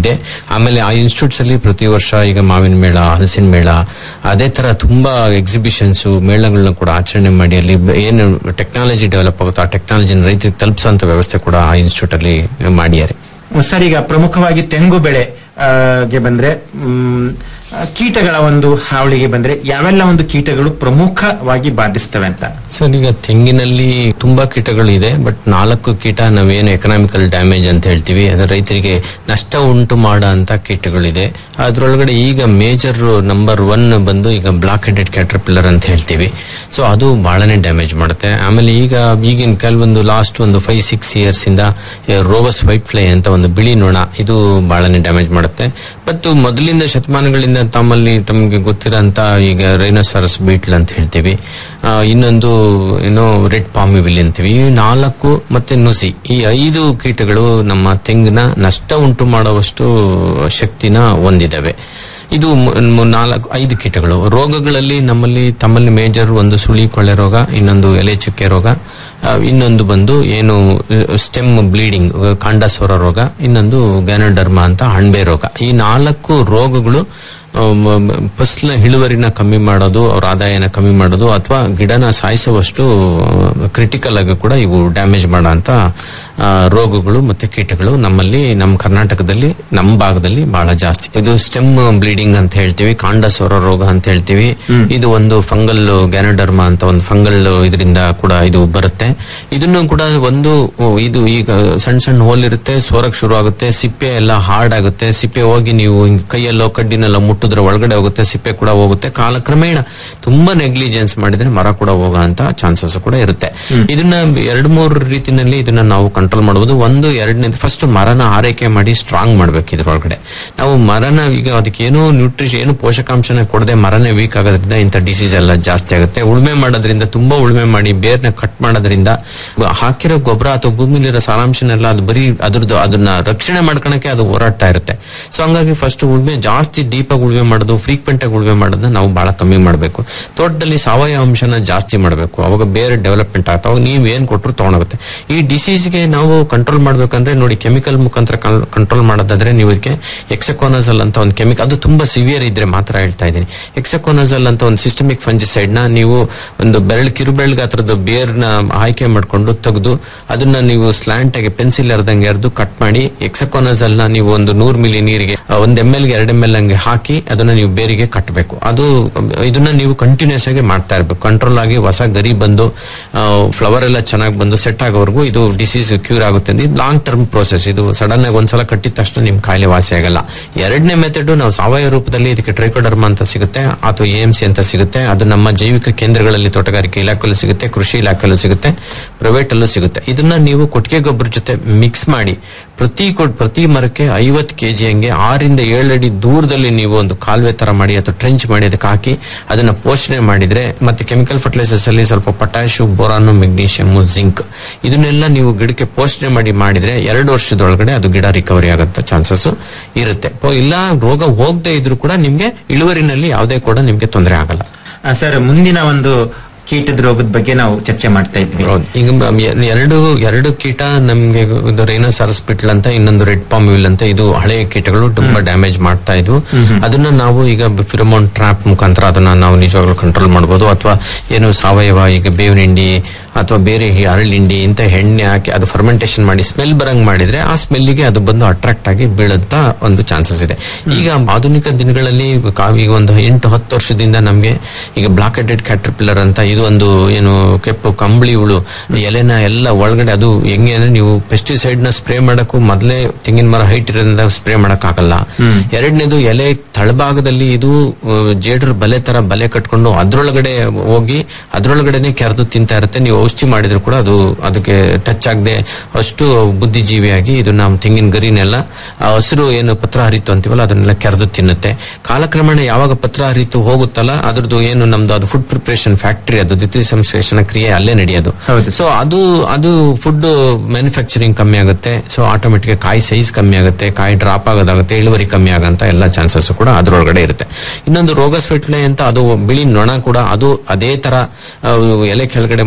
ಇದೆ ಆಮೇಲೆ ಆ ಇನ್ಸ್ಟಿಟ್ಯೂಟ್ಸ್ ಅಲ್ಲಿ ಪ್ರತಿ ವರ್ಷ ಈಗ ಮಾವಿನ ಮೇಳ ಹಲಸಿನ ಮೇಳ ಅದೇ ತರ ತುಂಬಾ ಎಕ್ಸಿಬಿಷನ್ಸ್ ಮೇಳಗಳನ್ನ ಕೂಡ ಆಚರಣೆ ಮಾಡಿ ಅಲ್ಲಿ ಬ- ಏನು ಟೆಕ್ನಾಲಜಿ ಡೆವಲಪ್ ಆಗುತ್ತೋ ಆ ಟೆಕ್ನಾಲಜಿನ ರೈತರಿಗೆ ತಲುಪಿಸುವಂತ ವ್ಯವಸ್ಥೆ ಕೂಡ ಆ ಇನ್ಸ್ಟಿಟ್ಯೂಟ್ ಅಲ್ಲಿ ಮಾಡಿದ್ದಾರೆ ಸರ್ ಈಗ ಪ್ರಮುಖವಾಗಿ ತೆಂಗು ಬೆಳೆ ಆ, ಗೆ ಬಂದ್ರೆ ಮ್, ಆ, ಕೀಟಗಳ ಒಂದು ಹಾವಳಿಗೆ ಬಂದ್ರೆ ಯಾವೆಲ್ಲ ಒಂದು ಕೀಟಗಳು ಪ್ರಮುಖವಾಗಿ ಬಾಧಿಸ್ತವೆ ಅಂತ ಸರ್ ಈಗ ತೆಂಗಿನಲ್ಲಿ ತುಂಬಾ ಕೀಟಗಳು ಇದೆ ಬಟ್ ನಾಲ್ಕು ಕೀಟ ನಾವೇನು ಎಕನಾಮಿಕಲ್ ಡ್ಯಾಮೇಜ್ ಅಂತ ಹೇಳ್ತೀವಿ ಅದು ರೈತರಿಗೆ ನಷ್ಟ ಉಂಟು ಮಾಡೋ ಅಂತ ಕೀಟಗಳಿದೆ ಅದ್ರೊಳಗಡೆ ಈಗ ಮೇಜರ್ ನಂಬರ್ ಒನ್ ಬಂದು ಈಗ ಬ್ಲಾಕ್ ಹೆಡೆಡ್ ಕ್ಯಾಟ್ರಪಿಲ್ಲರ್ ಅಂತ ಹೇಳ್ತೀವಿ ಸೊ ಅದು ಬಹಳನೇ ಡ್ಯಾಮೇಜ್ ಮಾಡುತ್ತೆ ಆಮೇಲೆ ಈಗ ಈಗಿನ ಕೆಲವೊಂದು ಲಾಸ್ಟ್ ಒಂದು ಫೈವ್ ಸಿಕ್ಸ್ ಇಯರ್ಸ್ ಇಂದ ರೋವಸ್ ವೈಟ್ ಫ್ಲೈ ಅಂತ ಒಂದು ಬಿಳಿ ನೊಣ ಇದು ಬಹಳನೇ ಡ್ಯಾಮೇಜ್ ಮಾಡುತ್ತೆ ಮತ್ತು ಮೊದಲಿಂದ ಶತಮಾನಗಳಿಂದ ತಮ್ಮಲ್ಲಿ ತಮಗೆ ಗೊತ್ತಿರೋಂತ ಈಗ ರೈನೋಸಾರಸ್ ಬೀಟ್ಲ್ ಅಂತ ಹೇಳ್ತೀವಿ ಆ, ಇನ್ನೊಂದು ಏನೋ ರೆಡ್ ಪಾಮಿವಿಲ್ ಅಂತೀವಿ ಈ ನಾಲ್ಕು ಮತ್ತೆ ನುಸಿ ಈ ಐದು ಕೀಟಗಳು ನಮ್ಮ ತೆಂಗಿನ ನಷ್ಟ ಉಂಟು ಮಾಡುವಷ್ಟು ಶಕ್ತಿನ ಹೊಂದಿದವೆ ಇದು ಮ- ಮ- ನಾಲ್ಕು ಐದು ಕೀಟಗಳು ರೋಗಗಳಲ್ಲಿ ನಮ್ಮಲ್ಲಿ ತಮ್ಮಲ್ಲಿ ಮೇಜರ್ ಒಂದು ಸುಳಿ ಕೊಳ್ಳೆ ರೋಗ ಇನ್ನೊಂದು ಎಲೆ ಚುಕ್ಕೆ ರೋಗ ಆ, ಇನ್ನೊಂದು ಬಂದು ಏನು ಸ್ಟೆಮ್ ಬ್ಲೀಡಿಂಗ್ ಕಾಂಡಸೋರ ರೋಗ ಇನ್ನೊಂದು ಗ್ಯಾನೋಡರ್ಮಾ ಅಂತ ಹಣ್ಬೆ ರೋಗ ಈ ನಾಲ್ಕು ರೋಗಗಳು ಆ, ಮ- ಮ- ಫಸಲಿನ ಇಳುವರಿನ ಕಮ್ಮಿ ಮಾಡೋದು ಅವ್ರ ಆದಾಯನ ಕಮ್ಮಿ ಮಾಡೋದು ಅಥವಾ ಗಿಡನ ಸಾಯಿಸುವಷ್ಟು ಕ್ರಿಟಿಕಲ್ ಆಗಿ ಕೂಡ ಇವು ಡ್ಯಾಮೇಜ್ ಮಾಡೋ ಅಂತ ಆ, ರೋಗಗಳು ಮತ್ತೆ ಕೀಟಗಳು ನಮ್ಮಲ್ಲಿ ನಮ್ಮ ಕರ್ನಾಟಕದಲ್ಲಿ ನಮ್ಮ ಭಾಗದಲ್ಲಿ ಬಹಳ ಜಾಸ್ತಿ ಇದು ಸ್ಟೆಮ್ ಬ್ಲೀಡಿಂಗ್ ಅಂತ ಹೇಳ್ತೀವಿ ಕಾಂಡಸೋರ ರೋಗ ಅಂತ ಹೇಳ್ತೀವಿ ಇದು ಒಂದು ಫಂಗಲ್ ಗ್ಯಾನೋಡರ್ಮಾ ಅಂತ ಒಂದು ಫಂಗಲ್ ಇದರಿಂದ ಕೂಡ ಇದು ಬರುತ್ತೆ ಇದನ್ನು ಕೂಡ ಒಂದು ಓ, ಇದು ಈಗ ಸಣ್ಣ ಸಣ್ಣ ಹೋಲ್ ಇರುತ್ತೆ ಸೋರಕ್ ಶುರು ಆಗುತ್ತೆ ಸಿಪ್ಪೆ ಎಲ್ಲ ಹಾರ್ಡ್ ಆಗುತ್ತೆ ಸಿಪ್ಪೆ ಹೋಗಿ ನೀವು ಹಿಂಗ್ ಕೈಯಲ್ಲೋ ಕಡ್ಡಿನೆಲ್ಲ ಮುಟ್ಟಿದ್ರೆ ಒಳಗಡೆ ಹೋಗುತ್ತೆ ಸಿಪ್ಪೆ ಕೂಡ ಹೋಗುತ್ತೆ ಕಾಲಕ್ರಮೇಣ ತುಂಬಾ ನೆಗ್ಲಿಜೆನ್ಸ್ ಮಾಡಿದ್ರೆ ಮರ ಕೂಡ ಹೋಗೋ ಅಂತ ಚಾನ್ಸಸ್ ಕೂಡ ಇರುತ್ತೆ ಇದನ್ನ ಎರಡ್ ಮೂರು ರೀತಿನಲ್ಲಿ ಇದನ್ನ ನಾವು ಕಂಟ್ರೋಲ್ ಮಾಡಬಹುದು ಒಂದು ಎರಡನೇ ಫಸ್ಟ್ ಮರನ ಆರೈಕೆ ಮಾಡಿ ಸ್ಟ್ರಾಂಗ್ ಮಾಡ್ಬೇಕು ಇದ್ರೊಳಗಡೆ ನಾವು ಮರನ ಈಗ ಅದಕ್ಕೆ ಏನು ನ್ಯೂಟ್ರಿಷನ್ ಏನು ಪೋಷಕಾಂಶನ ಕೊಡದೆ ಮರನೇ ವೀಕ್ ಆಗೋದ್ರಿಂದ ಇಂಥ ಡಿಸೀಸ್ ಎಲ್ಲ ಜಾಸ್ತಿ ಆಗುತ್ತೆ ಉಳುಮೆ ಮಾಡೋದ್ರಿಂದ ತುಂಬಾ ಉಳುಮೆ ಮಾಡಿ ಬೇರ್ನ ಕಟ್ ಮಾಡೋದ್ರಿಂದ ಹಾಕಿರೋ ಗೊಬ್ಬರ ಅಥವಾ ಭೂಮಿಲಿರೋ ಸಾರಾಂಶನೆಲ್ಲ ಅದು ಬರೀ ಅದ್ರದ್ದು ಅದನ್ನ ರಕ್ಷಣೆ ಮಾಡ್ಕೊಳಕ್ಕೆ ಅದು ಹೋರಾಡ್ತಾ ಇರುತ್ತೆ ಸೊ ಹಂಗಾಗಿ ಫಸ್ಟ್ ಉಳುಮೆ ಜಾಸ್ತಿ ಡೀಪ್ ಆಗಿ ಉಳುಮೆ ಮಾಡೋದು ಫ್ರೀಕ್ವೆಂಟ್ ಆಗಿ ಉಳುಮೆ ಮಾಡೋದನ್ನ ನಾವು ಬಹಳ ಕಮ್ಮಿ ಮಾಡಬೇಕು ತೋಟದಲ್ಲಿ ಸಾವಯವ ಅಂಶನ ಜಾಸ್ತಿ ಮಾಡಬೇಕು ಅವಾಗ ಬೇರೆ ಡೆವಲಪ್ಮೆಂಟ್ ಆಗ್ತಾ ಅವಾಗ ನೀವ್ ಏನ್ ಕೊಟ್ಟರು ತಗೊಂಡೋಗುತ್ತೆ ಈ ಡಿಸೀಸ್ಗೆ ನಾವು ಕಂಟ್ರೋಲ್ ಮಾಡ್ಬೇಕಂದ್ರೆ ನೋಡಿ ಕೆಮಿಕಲ್ ಮುಖಾಂತರ ಕಂಟ್ರೋಲ್ ಮಾಡೋದಾದ್ರೆ ನೀವು ಇದಕ್ಕೆ ಎಕ್ಸಕೋನಜಲ್ ಅಂತ ಒಂದು ಕೆಮಿಕಲ್ ಅದು ತುಂಬಾ ಸಿವಿಯರ್ ಇದ್ರೆ ಮಾತ್ರ ಹೇಳ್ತಾ ಇದ್ದೀನಿ ಎಕ್ಸಕೋನಜಲ್ ಅಂತ ಒಂದು ಸಿಸ್ಟಮಿಕ್ ಫಂಜಿಸೈಡ್ ನ ನೀವು ಒಂದು ಬೆರಳು ಕಿರುಬೆರಳು ಗಾತ್ರದ ಬೇರ್ನ ಆಯ್ಕೆ ಮಾಡ್ಕೊಂಡು ತೆಗೆದು ಅದನ್ನ ನೀವು ಸ್ಲಾಂಟ್ ಆಗಿ ಪೆನ್ಸಿಲ್ ಎರ್ದಂಗೆ ಎರೆದು ಕಟ್ ಮಾಡಿ ಎಕ್ಸಕೋನಜಲ್ ನ ನೀವು ಒಂದು ನೂರು ಮಿಲಿ ನೀರಿಗೆ ಆ, ಒಂದ್ ಎಮ್ ಎಲ್ ಗೆ ಎರಡು ಎಮ್ ಎಲ್ ಹಂಗೆ ಹಾಕಿ ಅದನ್ನ ನೀವು ಬೇರಿಗೆ ಕಟ್ಟಬೇಕು ಅದು ಇದನ್ನ ನೀವು ಕಂಟಿನ್ಯೂಸ್ ಆಗಿ ಮಾಡ್ತಾ ಇರಬೇಕು ಕಂಟ್ರೋಲ್ ಆಗಿ ಹೊಸ ಗರಿ ಬಂದು ಫ್ಲವರ್ ಎಲ್ಲ ಚೆನ್ನಾಗಿ ಬಂದು ಸೆಟ್ ಆಗೋವರೆಗೂ ಇದು ಡಿಸೀಸ್ ಕ್ಯೂರ್ ಆಗುತ್ತೆ ಅಂದ್ರೆ ಇದು ಲಾಂಗ್ ಟರ್ಮ್ ಪ್ರೋಸೆಸ್ ಇದು ಸಡನ್ ಆಗಿ ಒಂದ್ಸಲ ಕಟ್ಟಿದ ತಕ್ಷಣ ನಿಮ್ ಕಾಯಿಲೆ ವಾಸಿ ಆಗಲ್ಲ ಎರಡನೇ ಮೆಥಡ್ ನಾವು ಸಾವಯವ ರೂಪದಲ್ಲಿ ಇದಕ್ಕೆ ಟ್ರೈಕೋಡರ್ಮ ಅಂತ ಸಿಗುತ್ತೆ ಅಥವಾ ಎ ಸಿ ಅಂತ ಸಿಗುತ್ತೆ ಅದು ನಮ್ಮ ಜೈವಿಕ ಕೇಂದ್ರಗಳಲ್ಲಿ ತೋಟಗಾರಿಕೆ ಇಲಾಖೆಯಲ್ಲೂ ಸಿಗುತ್ತೆ ಕೃಷಿ ಇಲಾಖೆಯಲ್ಲೂ ಸಿಗುತ್ತೆ ಪ್ರೈವೇಟ್ ಅಲ್ಲೂ ಸಿಗುತ್ತೆ ಇದನ್ನ ನೀವು ಕೊಟ್ಟಿಗೆ ಗೊಬ್ಬರ ಜೊತೆ ಮಿಕ್ಸ್ ಮಾಡಿ ಪ್ರತಿ ಕೊ- ಪ್ರತಿ ಮರಕ್ಕೆ ಐವತ್ತು ಕೆಜಿ ಹಂಗೆ ಆರಿಂದ ಏಳು ಅಡಿ ದೂರದಲ್ಲಿ ನೀವು ಒಂದು ಕಾಲುವೆ ತರ ಮಾಡಿ ಅಥವಾ ಟ್ರೆಂಚ್ ಮಾಡಿ ಅದಕ್ಕೆ ಹಾಕಿ ಅದನ್ನ ಪೋಷಣೆ ಮಾಡಿದ್ರೆ ಮತ್ತೆ ಕೆಮಿಕಲ್ ಫರ್ಟಿಲೈಸರ್ಸ್ ಅಲ್ಲಿ ಸ್ವಲ್ಪ ಪೊಟ್ಯಾಶು ಬೋರಾನು ಮೆಗ್ನೀಷಿಯಮ್ ಜಿಂಕ್ ಇದನ್ನೆಲ್ಲ ನೀವು ಗಿಡಕ್ಕೆ ಪೋಷಣೆ ಮಾಡಿ ಮಾಡಿದ್ರೆ ಎರಡು ವರ್ಷದೊಳಗಡೆ ಅದು ಗಿಡ ರಿಕವರಿ ಆಗಂತ ಚಾನ್ಸಸ್ ಇರುತ್ತೆ ಪೋ- ಇಲ್ಲ ರೋಗ ಹೋಗದೆ ಇದ್ರೂ ಕೂಡ ನಿಮ್ಗೆ ಇಳುವರಿನಲ್ಲಿ ಯಾವುದೇ ಕೂಡ ನಿಮ್ಗೆ ತೊಂದರೆ ಆಗಲ್ಲ ಆ, ಸರ್ ಮುಂದಿನ ಒಂದು ಕೀಟದ ರೋಗದ ಬಗ್ಗೆ ನಾವು ಚರ್ಚೆ ಮಾಡ್ತಾ ಇದ್ವಿ ಈಗ ಮ- ಎ- ಎರಡು ಎರಡು ಕೀಟ ನಮ್ಗೆ ಇದು ರೈನೋಸಾರಸ್ ಪಿಟ್ಲ್ ಅಂತ ಇನ್ನೊಂದು ರೆಡ್ ಪಾಮ್ವಿಲ್ ಅಂತ ಇದು ಹಳೆಯ ಕೀಟಗಳು ತುಂಬಾ ಡ್ಯಾಮೇಜ್ ಮಾಡ್ತಾ ಇದ್ವು ಅದನ್ನ ನಾವು ಈಗ ಫಿರಮೋನ್ ಟ್ರಾಪ್ ಮುಖಾಂತರ ಅದನ್ನ ನಾವು ನಿಜವಾಗ್ಲೂ ಕಂಟ್ರೋಲ್ ಮಾಡಬಹುದು ಅಥವಾ ಏನು ಸಾವಯವ ಈಗ ಬೇವಿನ ಹಿಂಡಿ ಅಥವಾ ಬೇರೆ ಈ ಹರಳಿಂಡಿ ಇಂತ ಎಣ್ಣೆ ಹಾಕಿ ಅದು ಫರ್ಮೆಂಟೇಶನ್ ಮಾಡಿ ಸ್ಮೆಲ್ ಬರಂಗ್ ಮಾಡಿದ್ರೆ ಆ ಸ್ಮೆಲ್ಗೆ ಅದು ಬಂದು ಅಟ್ರಾಕ್ಟ್ ಆಗಿ ಬೀಳಂತ ಒಂದು ಚಾನ್ಸಸ್ ಇದೆ ಈಗ ಆಧುನಿಕ ದಿನಗಳಲ್ಲಿ ಕಾ- ಈಗ ಒಂದು ಎಂಟು ಹತ್ತು ವರ್ಷದಿಂದ ನಮ್ಗೆ ಈಗ ಬ್ಲಾಕ್ ಹೆಡೆಡ್ ಕ್ಯಾಟರ್ಪಿಲ್ಲರ್ ಅಂತ ಇದು ಒಂದು ಏನು ಕೆಂಪು ಕಂಬಳಿ ಹುಳು ಎಲೆನ ಎಲ್ಲ ಒಳಗಡೆ ಅದು ಹೆಂಗೆ ಅಂದ್ರೆ ನೀವು ಪೆಸ್ಟಿಸೈಡ್ ನ ಸ್ಪ್ರೇ ಮಾಡಕ್ಕೂ ಮೊದಲೇ ತೆಂಗಿನ ಮರ ಹೈಟ್ ಇರೋದ್ರಿಂದ ಸ್ಪ್ರೇ ಮಾಡಕ್ ಆಗಲ್ಲ ಎರಡನೇದು ಎಲೆ ತಳಭಾಗದಲ್ಲಿ ಇದು ಆ, ಜೇಡ್ರ ಬಲೆ ತರ ಬಲೆ ಕಟ್ಕೊಂಡು ಅದ್ರೊಳಗಡೆ ಹೋಗಿ ಅದ್ರೊಳಗಡೆನೆ ಕೆರೆದು ತಿಂತಾ ಇರುತ್ತೆ ನೀವು ಔಷಧಿ ಮಾಡಿದ್ರು ಕೂಡ ಅದು ಅದಕ್ಕೆ ಟಚ್ ಆಗದೆ ಅಷ್ಟು ಬುದ್ಧಿಜೀವಿಯಾಗಿ ಇದು ನಮ್ಮ ತೆಂಗಿನ ಗರಿನೆಲ್ಲ ಆ ಹಸಿರು ಏನು ಪತ್ರ ಹರಿತು ಅಂತೀವಲ್ಲ ಅದನ್ನೆಲ್ಲ ಕೆರೆದು ತಿನ್ನುತ್ತೆ ಕಾಲಕ್ರಮೇಣ ಯಾವಾಗ ಪತ್ರ ಹರಿತು ಹೋಗುತ್ತಲ್ಲ ಅದ್ರದ್ದು ಏನು ನಮ್ದು ಅದು ಫುಡ್ ಪ್ರಿಪರೇಷನ್ ಫ್ಯಾಕ್ಟರಿ ಅದು ದ್ವಿತೀಯ ಸಂಶ್ಲೇಷಣ ಕ್ರಿಯೆ ಅಲ್ಲೇ ನಡೆಯೋದು ಸೊ ಅದು ಅದು ಫುಡ್ ಮ್ಯಾನುಫ್ಯಾಕ್ಚರಿಂಗ್ ಕಮ್ಮಿ ಆಗುತ್ತೆ ಸೊ ಆಟೋಮೆಟಿಕ್ ಕಾಯಿ ಸೈಜ್ ಕಮ್ಮಿ ಆಗುತ್ತೆ ಕಾಯಿ ಡ್ರಾಪ್ ಆಗೋದಾಗುತ್ತೆ ಇಳುವರಿ ಕಮ್ಮಿ ಆಗಂತ ಎಲ್ಲ ಚಾನ್ಸಸ್ ಕೂಡ ಅದ್ರೊಳಗಡೆ ಇರುತ್ತೆ ಇನ್ನೊಂದು ರೋಗ ಸ್ವೆಟ್ಲೆ ಅಂತ ಅದು ಬಿಳಿ ನೊಣ ಕೂಡ ಅದು ಅದೇ ತರ ಆ, ಎಲೆ ಕೆಳಗಡೆ ಮೊಟ್ಟೆ ಇಡುತ್ತೆ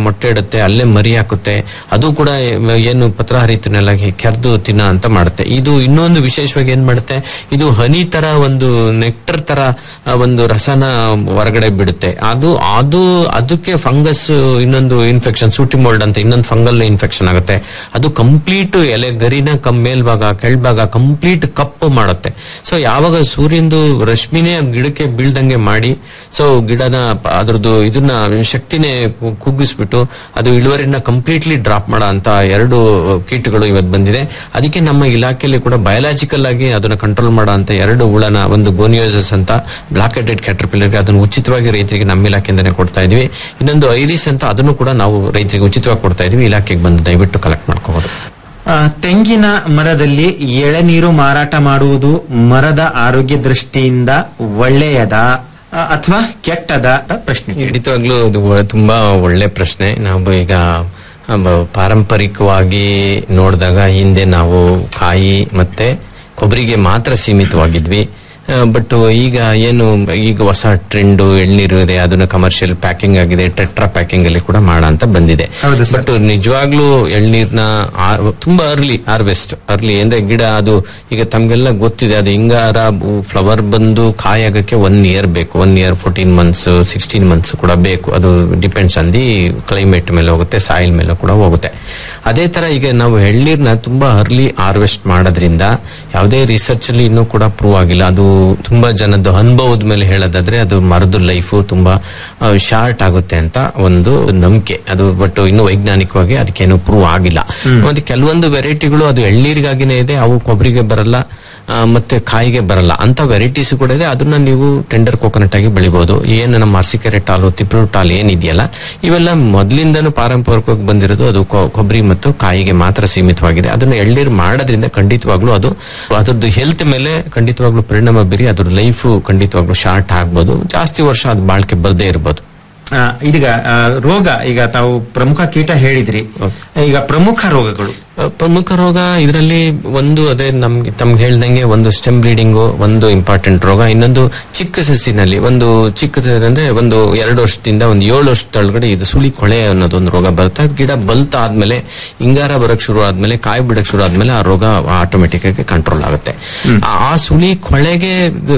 ಬರುತ್ತೆ ಅಲ್ಲೇ ಮರಿ ಹಾಕುತ್ತೆ ಅದು ಕೂಡ ಏನು ಪತ್ರ ಹರಿತನೆಲ್ಲ ಕೆರೆದು ತಿನ್ನ ಅಂತ ಮಾಡುತ್ತೆ ಇದು ಇನ್ನೊಂದು ವಿಶೇಷವಾಗಿ ಏನ್ ಮಾಡುತ್ತೆ ಇದು ಹನಿ ತರ ಒಂದು ನೆಕ್ಟರ್ ತರ ಆ, ಒಂದು ರಸನ ಹೊರಗಡೆ ಬಿಡುತ್ತೆ ಅದು ಅದು ಅದಕ್ಕೆ ಫಂಗಸ್ ಇನ್ನೊಂದು ಇನ್ಫೆಕ್ಷನ್ ಸೂಟಿಮೋಲ್ಡ್ ಅಂತ ಇನ್ನೊಂದು ಫಂಗಲ್ ಇನ್ಫೆಕ್ಷನ್ ಆಗುತ್ತೆ ಅದು ಕಂಪ್ಲೀಟ್ ಎಲೆ ಗರಿನ ಕಮ್ ಮೇಲ್ಭಾಗ ಕೆಳಭಾಗ ಕಂಪ್ಲೀಟ್ ಕಪ್ಪು ಮಾಡುತ್ತೆ ಸೊ ಯಾವಾಗ ಸೂರ್ಯಂದು ರಶ್ಮಿನೇ ಆ ಗಿಡಕ್ಕೆ ಬೀಳ್ದಂಗೆ ಮಾಡಿ ಸೊ ಗಿಡನ ಪ- ಅದ್ರದ್ದು ಇದನ್ನ ಶಕ್ತಿನೇ ಕು- ಕುಗ್ಗಿಸ್ಬಿಟ್ಟು ಅದು ಇಳುವರಿನ ಕಂಪ್ಲೀಟ್ಲಿ ಡ್ರಾಪ್ ಮಾಡೋ ಅಂತ ಎರಡು ಕೀಟಗಳು ಇವತ್ತು ಬಂದಿದೆ ಅದಕ್ಕೆ ನಮ್ಮ ಇಲಾಖೆಯಲ್ಲಿ ಕೂಡ ಬಯಾಲಜಿಕಲ್ ಆಗಿ ಅದನ್ನ ಕಂಟ್ರೋಲ್ ಮಾಡೋ ಅಂತ ಎರಡು ಹುಳನ ಒಂದು ಗೋನಿಯೋಸಸ್ ಅಂತ ಬ್ಲಾಕ್ ಹೆಡೆಡ್ ಕ್ಯಾಟರ್ಪಿಲ್ಲರ್ಗೆ ಅದನ್ನು ಉಚಿತವಾಗಿ ರೈತರಿಗೆ ನಮ್ಮ ಇಲಾಖೆಯಿಂದನೇ ಕೊಡ್ತಾ ಇದೀವಿ ಇನ್ನೊಂದು ಐರಿಸ್ ಅಂತ ಅದನ್ನು ಕೂಡ ನಾವು ರೈತರಿಗೆ ಉಚಿತವಾಗಿ ಕೊಡ್ತಾ ಇದೀವಿ ಇಲಾಖೆಗೆ ಬಂದು ದಯವಿಟ್ಟು ಕಲೆಕ್ಟ್ ಮಾಡ್ಕೋಬಹುದು ಆ, ತೆಂಗಿನ ಮರದಲ್ಲಿ ಎಳೆನೀರು ಮಾರಾಟ ಮಾಡುವುದು ಮರದ ಆರೋಗ್ಯ ದೃಷ್ಟಿಯಿಂದ ಒಳ್ಳೆಯದ ಅಥವಾ ಕೆಟ್ಟದ ಅಂತ ಪ್ರಶ್ನೆ ಖಂಡಿತವಾಗ್ಲೂ ಇದು ಒ- ತುಂಬಾ ಒಳ್ಳೆ ಪ್ರಶ್ನೆ ನಾವು ಈಗ ಆ, ಬ- ಪಾರಂಪರಿಕವಾಗಿ ನೋಡಿದಾಗ ಹಿಂದೆ ನಾವು ಕಾಯಿ ಮತ್ತೆ ಕೊಬ್ಬರಿಗೆ ಮಾತ್ರ ಸೀಮಿತವಾಗಿದ್ವಿ ಬಟ್ ಈಗ ಏನು ಈಗ ಹೊಸ ಟ್ರೆಂಡ್ ಎಳ್ನೀರು ಇದೆ ಅದನ್ನ ಕಮರ್ಷಿಯಲ್ ಪ್ಯಾಕಿಂಗ್ ಆಗಿದೆ ಟೆಟ್ರಾ ಪ್ಯಾಕಿಂಗ್ ಅಲ್ಲಿ ಕೂಡ ಮಾಡ ಅಂತ ಬಂದಿದೆ ಹೌದು ಸರ್. ಬಟ್ ನಿಜವಾಗ್ಲೂ ಎಳ್ನೀರ್ನ ಆ- ತುಂಬಾ ಅರ್ಲಿ ಹಾರ್ವೆಸ್ಟ್ ಅರ್ಲಿ ಅಂದ್ರೆ ಗಿಡ ಅದು ಈಗ ತಮ್ಗೆಲ್ಲ ಗೊತ್ತಿದೆ ಅದು ಹಿಂಗಾರ ಫ್ಲವರ್ ಬಂದು ಕಾಯಾಗಕ್ಕೆ ಒನ್ ಇಯರ್ ಬೇಕು one year fourteen months sixteen months ಕೂಡ ಬೇಕು ಅದು ಡಿಪೆಂಡ್ಸ್ ಆನ್ ದಿ ಕ್ಲೈಮೇಟ್ ಮೇಲೆ ಹೋಗುತ್ತೆ ಸಾಯಿಲ್ ಮೇಲೆ ಕೂಡ ಹೋಗುತ್ತೆ ಅದೇ ತರ ಈಗ ನಾವು ಎಳ್ನೀರ್ನ ತುಂಬಾ ಅರ್ಲಿ ಹಾರ್ವೆಸ್ಟ್ ಮಾಡೋದ್ರಿಂದ ಯಾವುದೇ ರಿಸರ್ಚ್ ಅಲ್ಲಿ ಇನ್ನೂ ಕೂಡ ಪ್ರೂವ್ ಆಗಿಲ್ಲ ಅದು ತುಂಬಾ ಜನದ್ದು ಅನುಭವದ ಮೇಲೆ ಹೇಳೋದಾದ್ರೆ ಅದು ಮರದ ಲೈಫು ತುಂಬಾ ಶಾರ್ಟ್ ಆಗುತ್ತೆ ಅಂತ ಒಂದು ನಂಬಿಕೆ ಅದು ಬಟ್ ಇನ್ನು ವೈಜ್ಞಾನಿಕವಾಗಿ ಅದಕ್ಕೇನು ಪ್ರೂವ್ ಆಗಿಲ್ಲ ಮತ್ತೆ ಕೆಲವೊಂದು ವೆರೈಟಿಗಳು ಅದು ಎಳ್ನೀರಿಗಾಗಿನೇ ಇದೆ ಅವು ಕೊಬ್ಬರಿಗೆ ಬರಲ್ಲ ಆ, ಮತ್ತೆ ಕಾಯಿಗೆ ಬರಲ್ಲ ಅಂತ ವೆರೈಟೀಸ್ ಕೂಡ ಇದೆ ಅದನ್ನ ನೀವು ಟೆಂಡರ್ ಕೋಕೋನಟ್ ಆಗಿ ಬೆಳಿಬಹುದು ಏನು ನಮ್ಮ ಅರಸಿಕೆರೆ ಟಾಲು ತಿಪ್ರು ಟಾಲ್ ಏನಿದೆಯಲ್ಲ ಇವೆಲ್ಲ ಮೊದಲಿಂದನೂ ಪಾರಂಪರಿಕವಾಗಿ ಬಂದಿರೋದು ಅದು ಕೊ- ಕೊಬ್ಬರಿ ಮತ್ತು ಕಾಯಿಗೆ ಮಾತ್ರ ಸೀಮಿತವಾಗಿದೆ ಅದನ್ನ ಎಳ್ನೀರು ಮಾಡೋದ್ರಿಂದ ಖಂಡಿತವಾಗ್ಲೂ ಅದು ಅದ್ರದ್ದು ಹೆಲ್ತ್ ಮೇಲೆ ಖಂಡಿತವಾಗ್ಲೂ ಪರಿಣಾಮ ಬೀರಿ ಅದ್ರ ಲೈಫ್ ಖಂಡಿತವಾಗ್ಲೂ ಶಾರ್ಟ್ ಆಗ್ಬೋದು ಜಾಸ್ತಿ ವರ್ಷ ಅದು ಬಾಳ್ಕೆ ಬರದೇ ಇರ್ಬೋದು ಆ, ಇದೀಗ ಆ, ರೋಗ ಈಗ ತಾವು ಪ್ರಮುಖ ಕೀಟ ಹೇಳಿದ್ರಿ ಈಗ ಪ್ರಮುಖ ರೋಗಗಳು ಪ್ರಮುಖ ರೋಗ ಇದರಲ್ಲಿ ಒಂದು ಅದೇ ನಮ್ಗೆ ತಮ್ಗೆ ಹೇಳ್ದಂಗೆ ಒಂದು ಸ್ಟೆಮ್ ಬ್ಲೀಡಿಂಗು ಒಂದು ಇಂಪಾರ್ಟೆಂಟ್ ರೋಗ ಇನ್ನೊಂದು ಚಿಕ್ಕ ಸಸಿನಲ್ಲಿ ಒಂದು ಚಿಕ್ಕ ಸಸಿ ಅಂದ್ರೆ ಒಂದು ಎರಡು ವರ್ಷದಿಂದ ಒಂದು ಏಳು ವರ್ಷದೊಳಗಡೆ ಇದು ಸುಳಿ ಕೊಳೆ ಅನ್ನೋದು ಒಂದು ರೋಗ ಬರುತ್ತೆ ಅದು ಗಿಡ ಬಲ್ತ ಆದ್ಮೇಲೆ ಹಿಂಗಾರ ಬರಕ್ ಶುರು ಆದ್ಮೇಲೆ ಕಾಯಿ ಬಿಡಕ್ ಶುರು ಆದ್ಮೇಲೆ ಆ ರೋಗ ಆಟೋಮೆಟಿಕ್ ಆಗಿ ಕಂಟ್ರೋಲ್ ಆಗುತ್ತೆ ಆ- ಆ ಸುಳಿ ಕೊಳೆಗೆ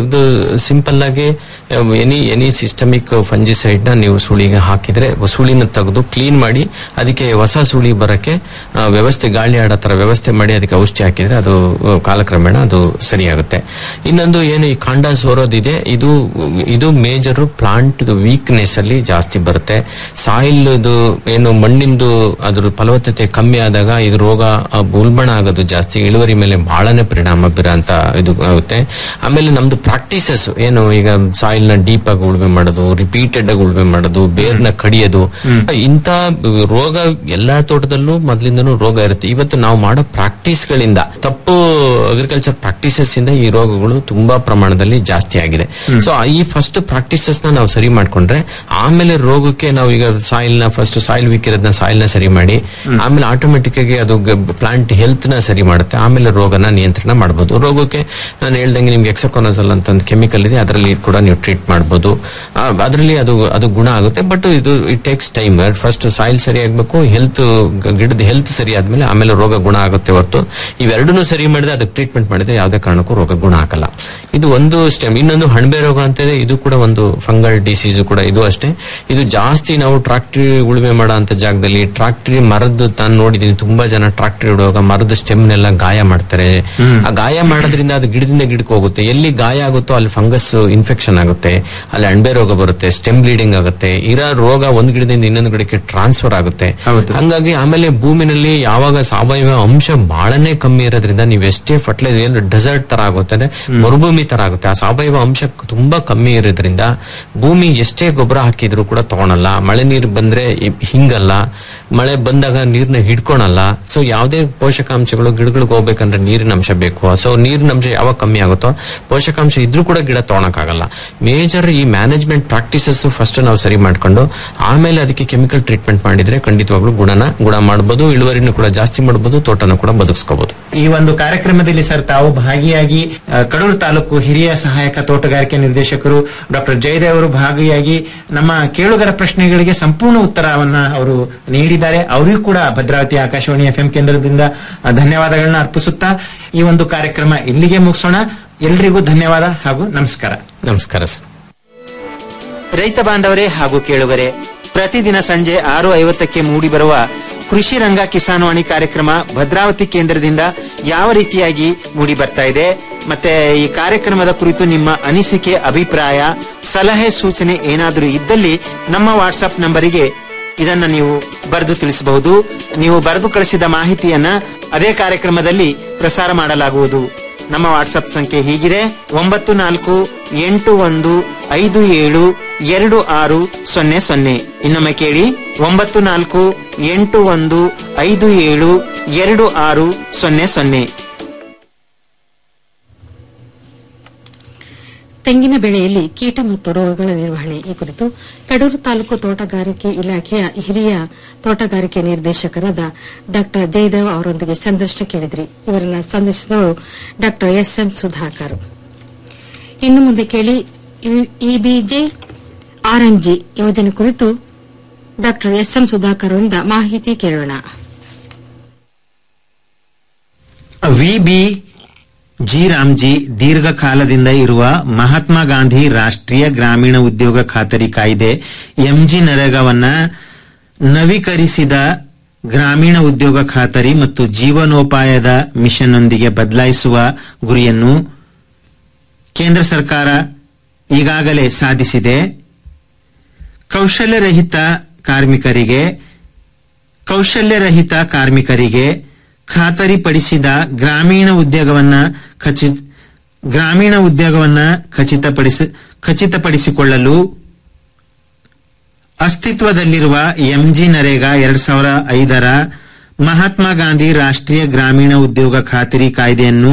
ಸಿಂಪಲ್ ಆಗಿ ಎನಿ ಎನಿ ಸಿಸ್ಟಮಿಕ್ ಫಂಜಿಸೈಡ್ ನ ನೀವು ಸುಳಿಗೆ ಹಾಕಿದ್ರೆ ಸುಳಿನ ತೆಗೆದು ಕ್ಲೀನ್ ಮಾಡಿ ಅದಕ್ಕೆ ಹೊಸ ಸುಳಿ ಬರಕ್ಕೆ ಆ, ವ್ಯವಸ್ಥೆ ಗಾಳಿ ಆಡೋ ತರ ವ್ಯವಸ್ಥೆ ಮಾಡಿ ಅದಕ್ಕೆ ಔಷಧಿ ಹಾಕಿದ್ರೆ ಅದು ಆ, ಕಾಲಕ್ರಮೇಣ ಅದು ಸರಿಯಾಗುತ್ತೆ ಇನ್ನೊಂದು ಏನು ಈ ಕಾಂಡ ಸೋರೋದಿದೆ ಇದು ಇದು ಮೇಜರ್ ಪ್ಲಾಂಟ್ ವೀಕ್ನೆಸ್ ಅಲ್ಲಿ ಜಾಸ್ತಿ ಬರುತ್ತೆ ಸಾಯಿಲ್ ಇದು ಏನು ಮಣ್ಣಿಂದು ಅದ್ರ ಫಲವತ್ತತೆ ಕಮ್ಮಿ ಆದಾಗ ಇದು ರೋಗ ಆ, ಉಲ್ಬಣ ಆಗೋದು ಜಾಸ್ತಿ ಇಳುವರಿ ಮೇಲೆ ಬಹಳನೇ ಪರಿಣಾಮ ಬೀರೋ ಅಂತ ಇದು ಆಗುತ್ತೆ ಆಮೇಲೆ ನಮ್ದು ಪ್ರಾಕ್ಟೀಸಸ್ ಏನು ಈಗ ಸಾಯಿಲ್ ನ ಡೀಪ್ ಆಗಿ ಉಳುಮೆ ಮಾಡೋದು ರಿಪೀಟೆಡ್ ಆಗಿ ಉಳುಮೆ ಮಾಡೋದು ಬೇರ್ನ ಕಡಿಯೋದು ಇಂಥ ರೋಗ ಎಲ್ಲಾ ತೋಟದಲ್ಲೂ ಮೊದಲಿಂದನೂ ರೋಗ ಇರುತ್ತೆ ಇವತ್ತು ನಾವು ಮಾಡೋ ಪ್ರಾಕ್ಟೀಸ್ ಗಳಿಂದ ತಪ್ಪು ಅಗ್ರಿಕಲ್ಚರ್ ಪ್ರಾಕ್ಟೀಸಸ್ ಇಂದ ಈ ರೋಗಗಳು ತುಂಬಾ ಪ್ರಮಾಣದಲ್ಲಿ ಜಾಸ್ತಿ ಆಗಿದೆ ಸೊ ಈ ಫಸ್ಟ್ ಪ್ರಾಕ್ಟೀಸಸ್ ನ ನಾವು ಸರಿ ಮಾಡ್ಕೊಂಡ್ರೆ ಆಮೇಲೆ ರೋಗಕ್ಕೆ ನಾವು ಈಗ ಸಾಯಿಲ್ ನ ಫಸ್ಟ್ ಸಾಯಿಲ್ ವೀಕ್ ಇರೋದನ್ನ ಸಾಯಿಲ್ ನ ಸರಿ ಮಾಡಿ ಆಮೇಲೆ ಆಟೋಮೆಟಿಕ್ ಆಗಿ ಅದು ಪ್ಲಾಂಟ್ ಹೆಲ್ತ್ ನ ಸರಿ ಮಾಡುತ್ತೆ ಆಮೇಲೆ ರೋಗನ ನಿಯಂತ್ರಣ ಮಾಡಬಹುದು ರೋಗಕ್ಕೆ ನಾನು ಹೇಳ್ದಂಗೆ ನಿಮ್ಗೆ ಎಕ್ಸಕೋನಸಲ್ ಅಂತ ಒಂದು ಕೆಮಿಕಲ್ ಇದೆ ಅದರಲ್ಲಿ ಕೂಡ ನೀವು ಟ್ರೀಟ್ ಮಾಡಬಹುದು ಅದರಲ್ಲಿ ಅದು ಅದು ಗುಣ ಆಗುತ್ತೆ ಬಟ್ ಇದು it takes time first soil ಸರಿ ಆಗ್ಬೇಕು ಹೆಲ್ತ್ ಗಿಡದ ಹೆಲ್ತ್ ಸರಿ ಆದ್ಮೇಲೆ ಆಮೇಲೆ ರೋಗ ಗುಣ ಆಗುತ್ತೆ ಹೊರತು ಇವೆರಡನ್ನೂ ಸರಿ ಮಾಡಿದ್ರೆ ಅದಕ್ಕೆ ಟ್ರೀಟ್ಮೆಂಟ್ ಮಾಡಿದ್ರೆ ಯಾವುದೇ ಕಾರಣಕ್ಕೂ ರೋಗ ಗುಣ ಆಗಲ್ಲ ಇದು ಒಂದು ಸ್ಟೆಮ್ ಇನ್ನೊಂದು ಹಣಬೆ ರೋಗ ಅಂತ ಇದೆ ಇದು ಕೂಡ ಒಂದು ಫಂಗಲ್ ಡಿಸೀಸ್ ಕೂಡ ಇದು ಅಷ್ಟೇ ಇದು ಜಾಸ್ತಿ ನಾವು ಟ್ರಾಕ್ಟ್ರಿ ಉಳುಮೆ ಮಾಡೋ ಅಂತ ಜಾಗದಲ್ಲಿ ಟ್ರಾಕ್ಟ್ರಿ ಮರದ್ದು ತಾನು ನೋಡಿದೀನಿ ತುಂಬಾ ಜನ ಟ್ರಾಕ್ಟ್ರಿ ಇಡುವಾಗ ಮರದ ಸ್ಟೆಮ್ನೆಲ್ಲ ಗಾಯ ಮಾಡ್ತಾರೆ ಆ ಗಾಯ ಮಾಡೋದ್ರಿಂದ ಅದು ಗಿಡದಿಂದ ಗಿಡಕ್ಕೆ ಹೋಗುತ್ತೆ ಎಲ್ಲಿ ಗಾಯ ಆಗುತ್ತೋ ಅಲ್ಲಿ ಫಂಗಸ್ ಇನ್ಫೆಕ್ಷನ್ ಆಗುತ್ತೆ ಅಲ್ಲಿ ಅಣಬೆ ರೋಗ ಬರುತ್ತೆ ಸ್ಟೆಮ್ ಬ್ಲೀಡಿಂಗ್ ಆಗುತ್ತೆ ಇರೋ ರೋಗ ಒಂದ್ ಗಿಡದಿಂದ ಇನ್ನೊಂದು ಗಿಡಕ್ಕೆ ಟ್ರಾನ್ಸ್ಫರ್ ಆಗುತ್ತೆ ಹಂಗಾಗಿ ಆಮೇಲೆ ಭೂಮಿನಲ್ಲಿ ಯಾವಾಗ ಸಾವಯವ ಅಂಶ ಬಹಳನೇ ಕಮ್ಮಿ ಇರೋದ್ರಿಂದ ನೀವು ಎಷ್ಟೇ ಫರ್ಟಿಲೈಸರ್ ಡೆಸರ್ಟ್ ತರ ಆಗುತ್ತೆ ಅಂದ್ರೆ ಮರುಭೂಮಿ ತರ ಆಗುತ್ತೆ ಆ ಸಾವಯವ ಅಂಶ ತುಂಬಾ ಕಮ್ಮಿ ಇರೋದ್ರಿಂದ ಭೂಮಿ ಎಷ್ಟೇ ಗೊಬ್ಬರ ಹಾಕಿದ್ರು ಕೂಡ ತಗೊಳಲ್ಲ ಮಳೆ ನೀರು ಬಂದ್ರೆ ಇ- ಹಿಂಗಲ್ಲ ಮಳೆ ಬಂದಾಗ ನೀರ್ನ ಹಿಡ್ಕೊಳಲ್ಲ ಸೊ ಯಾವುದೇ ಪೋಷಕಾಂಶಗಳು ಗಿಡಗಳಿಗೆ ಹೋಗ್ಬೇಕಂದ್ರೆ ನೀರಿನ ಅಂಶ ಬೇಕು ಸೊ ನೀರಿನ ಅಂಶ ಯಾವಾಗ ಕಮ್ಮಿ ಆಗುತ್ತೋ ಪೋಷಕಾಂಶ ಇದ್ರೂ ಕೂಡ ಗಿಡ ತಗೊಳಕ್ಕಾಗಲ್ಲ ಮೇಜರ್ ಈ ಮ್ಯಾನೇಜ್ಮೆಂಟ್ ಪ್ರಾಕ್ಟೀಸಸ್ ಫಸ್ಟ್ ನಾವು ಸರಿ ಮಾಡ್ಕೊಂಡು ಆಮೇಲೆ ಅದಕ್ಕೆ ಕೆಮಿಕಲ್ ಟ್ರೀಟ್ಮೆಂಟ್ ಮಾಡಿದ್ರೆ ಖಂಡಿತವಾಗ್ಲೂ ಗುಣನ ಗುಣ ಮಾಡಬಹುದು ಇಳುವರಿನೂ ಕೂಡ ಜಾಸ್ತಿ ಜಾಸ್ತಿ ಮಾಡಬಹುದು ತೋಟನ ಕೂಡ ಬದುಕಿಸ್ಕೋಬಹುದು ಈ ಒಂದು ಕಾರ್ಯಕ್ರಮದಲ್ಲಿ ಸರ್ ತಾವು ಭಾಗಿಯಾಗಿ ಆ, ಕಡೂರು ತಾಲೂಕು ಹಿರಿಯ ಸಹಾಯಕ ತೋಟಗಾರಿಕೆ ನಿರ್ದೇಶಕರು ಡಾಕ್ಟರ್ ಜಯದೇವ್ ಅವರು ಭಾಗಿಯಾಗಿ ನಮ್ಮ ಕೇಳುಗರ ಪ್ರಶ್ನೆಗಳಿಗೆ ಸಂಪೂರ್ಣ ಉತ್ತರವನ್ನ ಅವರು ನೀಡಿದ್ದಾರೆ ಅವರಿಗೂ ಕೂಡ ಭದ್ರಾವತಿ ಆಕಾಶವಾಣಿ ಎಫ್ ಕೇಂದ್ರದಿಂದ ಆ, ಧನ್ಯವಾದಗಳನ್ನ ಅರ್ಪಿಸುತ್ತಾ ಈ ಒಂದು ಕಾರ್ಯಕ್ರಮ ಇಲ್ಲಿಗೆ ಮುಗಿಸೋಣ ಎಲ್ರಿಗೂ ಧನ್ಯವಾದ ಹಾಗೂ ನಮಸ್ಕಾರ ನಮಸ್ಕಾರ ಸರ್ ರೈತ ಬಾಂಧವರೇ ಹಾಗೂ ಕೇಳುಗರೆ ಪ್ರತಿದಿನ ಸಂಜೆ ಆರು ಐವತ್ತಕ್ಕೆ ಮೂಡಿಬರುವ ಕೃಷಿ ರಂಗ ಕಿಸಾನ್ವಾಣಿ ಕಾರ್ಯಕ್ರಮ ಭದ್ರಾವತಿ ಕೇಂದ್ರದಿಂದ ಯಾವ ರೀತಿಯಾಗಿ ಮೂಡಿ ಬರ್ತಾ ಇದೆ ಮತ್ತೆ ಈ ಕಾರ್ಯಕ್ರಮದ ಕುರಿತು ನಿಮ್ಮ ಅನಿಸಿಕೆ ಅಭಿಪ್ರಾಯ ಸಲಹೆ ಸೂಚನೆ ಏನಾದರೂ ಇದ್ದಲ್ಲಿ ನಮ್ಮ ವಾಟ್ಸ್ಆಪ್ ನಂಬರಿಗೆ ಇದನ್ನ ನೀವು ಬರೆದು ತಿಳಿಸಬಹುದು ನೀವು ಬರೆದು ಕಳಿಸಿದ ಮಾಹಿತಿಯನ್ನ ಅದೇ ಕಾರ್ಯಕ್ರಮದಲ್ಲಿ ಪ್ರಸಾರ ಮಾಡಲಾಗುವುದು ನಮ್ಮ ವಾಟ್ಸ್ಆಪ್ ಸಂಖ್ಯೆ ಹೀಗಿದೆ ಒಂಬತ್ತು ನಾಲ್ಕು ಎಂಟು ಒಂದು ಐದು ಏಳು ಎರಡು ಆರು ಸೊನ್ನೆ ಸೊನ್ನೆ ಇನ್ನೊಮ್ಮೆ ಕೇಳಿ ಒಂಬತ್ತು ನಾಲ್ಕು ಎಂಟು ಒಂದು ಐದು ಏಳು ಎರಡು ಆರು ಸೊನ್ನೆ ಸೊನ್ನೆ ತೆಂಗಿನ ಬೆಳೆಯಲ್ಲಿ ಕೀಟ ಮತ್ತು ರೋಗಗಳ ನಿರ್ವಹಣೆ ಈ ಕುರಿತು ಕಡೂರು ತಾಲೂಕು ತೋಟಗಾರಿಕೆ ಇಲಾಖೆಯ ಹಿರಿಯ ತೋಟಗಾರಿಕೆ ನಿರ್ದೇಶಕರಾದ ಡಾ ಜಯದೇವ್ ಅವರೊಂದಿಗೆ ಸಂದರ್ಶನ ಕೇಳಿದ್ರಿ ಇವರನ್ನ ಸಂದರ್ಶಿಸಿದವರು ಡಾ ಎಸ್ ಎಂ ಸುಧಾಕರ್ ಇನ್ನು ಮುಂದೆ ಕೇಳಿ ಇಬಿಜೆ ಆರ್ಎಂಜಿ ಯೋಜನೆ ಕುರಿತು ಡಾ ಎಸ್ ಎಂ ಸುಧಾಕರ್ ಅವರಿಂದ ಮಾಹಿತಿ ಕೇಳೋಣ ವಿಬಿ ಜಿ ರಾಮ್ಜಿ ದೀರ್ಘಕಾಲದಿಂದ ಇರುವ ಮಹಾತ್ಮ ಗಾಂಧಿ ರಾಷ್ಟ್ರೀಯ ಗ್ರಾಮೀಣ ಉದ್ಯೋಗ ಖಾತರಿ ಕಾಯ್ದೆ ಎಂಜಿ ನರೇಗಾವನ್ನ ನವೀಕರಿಸಿದ ಗ್ರಾಮೀಣ ಉದ್ಯೋಗ ಖಾತರಿ ಮತ್ತು ಜೀವನೋಪಾಯದ ಮಿಷನ್ನೊಂದಿಗೆ ಬದಲಾಯಿಸುವ ಗುರಿಯನ್ನು ಕೇಂದ್ರ ಸರ್ಕಾರ ಈಗಾಗಲೇ ಸಾಧಿಸಿದೆ ಕೌಶಲ್ಯರಹಿತ ಕಾರ್ಮಿಕರಿಗೆ ಕೌಶಲ್ಯರಹಿತ ಕಾರ್ಮಿಕರಿಗೆ ಖಾತರಿಪಡಿಸಿದ ಗ್ರಾಮೀಣ ಉದ್ಯೋಗವನ್ನ ಖಚಿ- ಗ್ರಾಮೀಣ ಉದ್ಯೋಗವನ್ನ ಖಚಿತಪಡಿಸಿ ಖಚಿತಪಡಿಸಿಕೊಳ್ಳಲು ಅಸ್ತಿತ್ವದಲ್ಲಿರುವ ಎಂಜಿ ನರೇಗಾ ಎರಡ್ ಸಾವಿರ ಐದರ ಮಹಾತ್ಮ ಗಾಂಧಿ ರಾಷ್ಟ್ರೀಯ ಗ್ರಾಮೀಣ ಉದ್ಯೋಗ ಖಾತರಿ ಕಾಯ್ದೆಯನ್ನು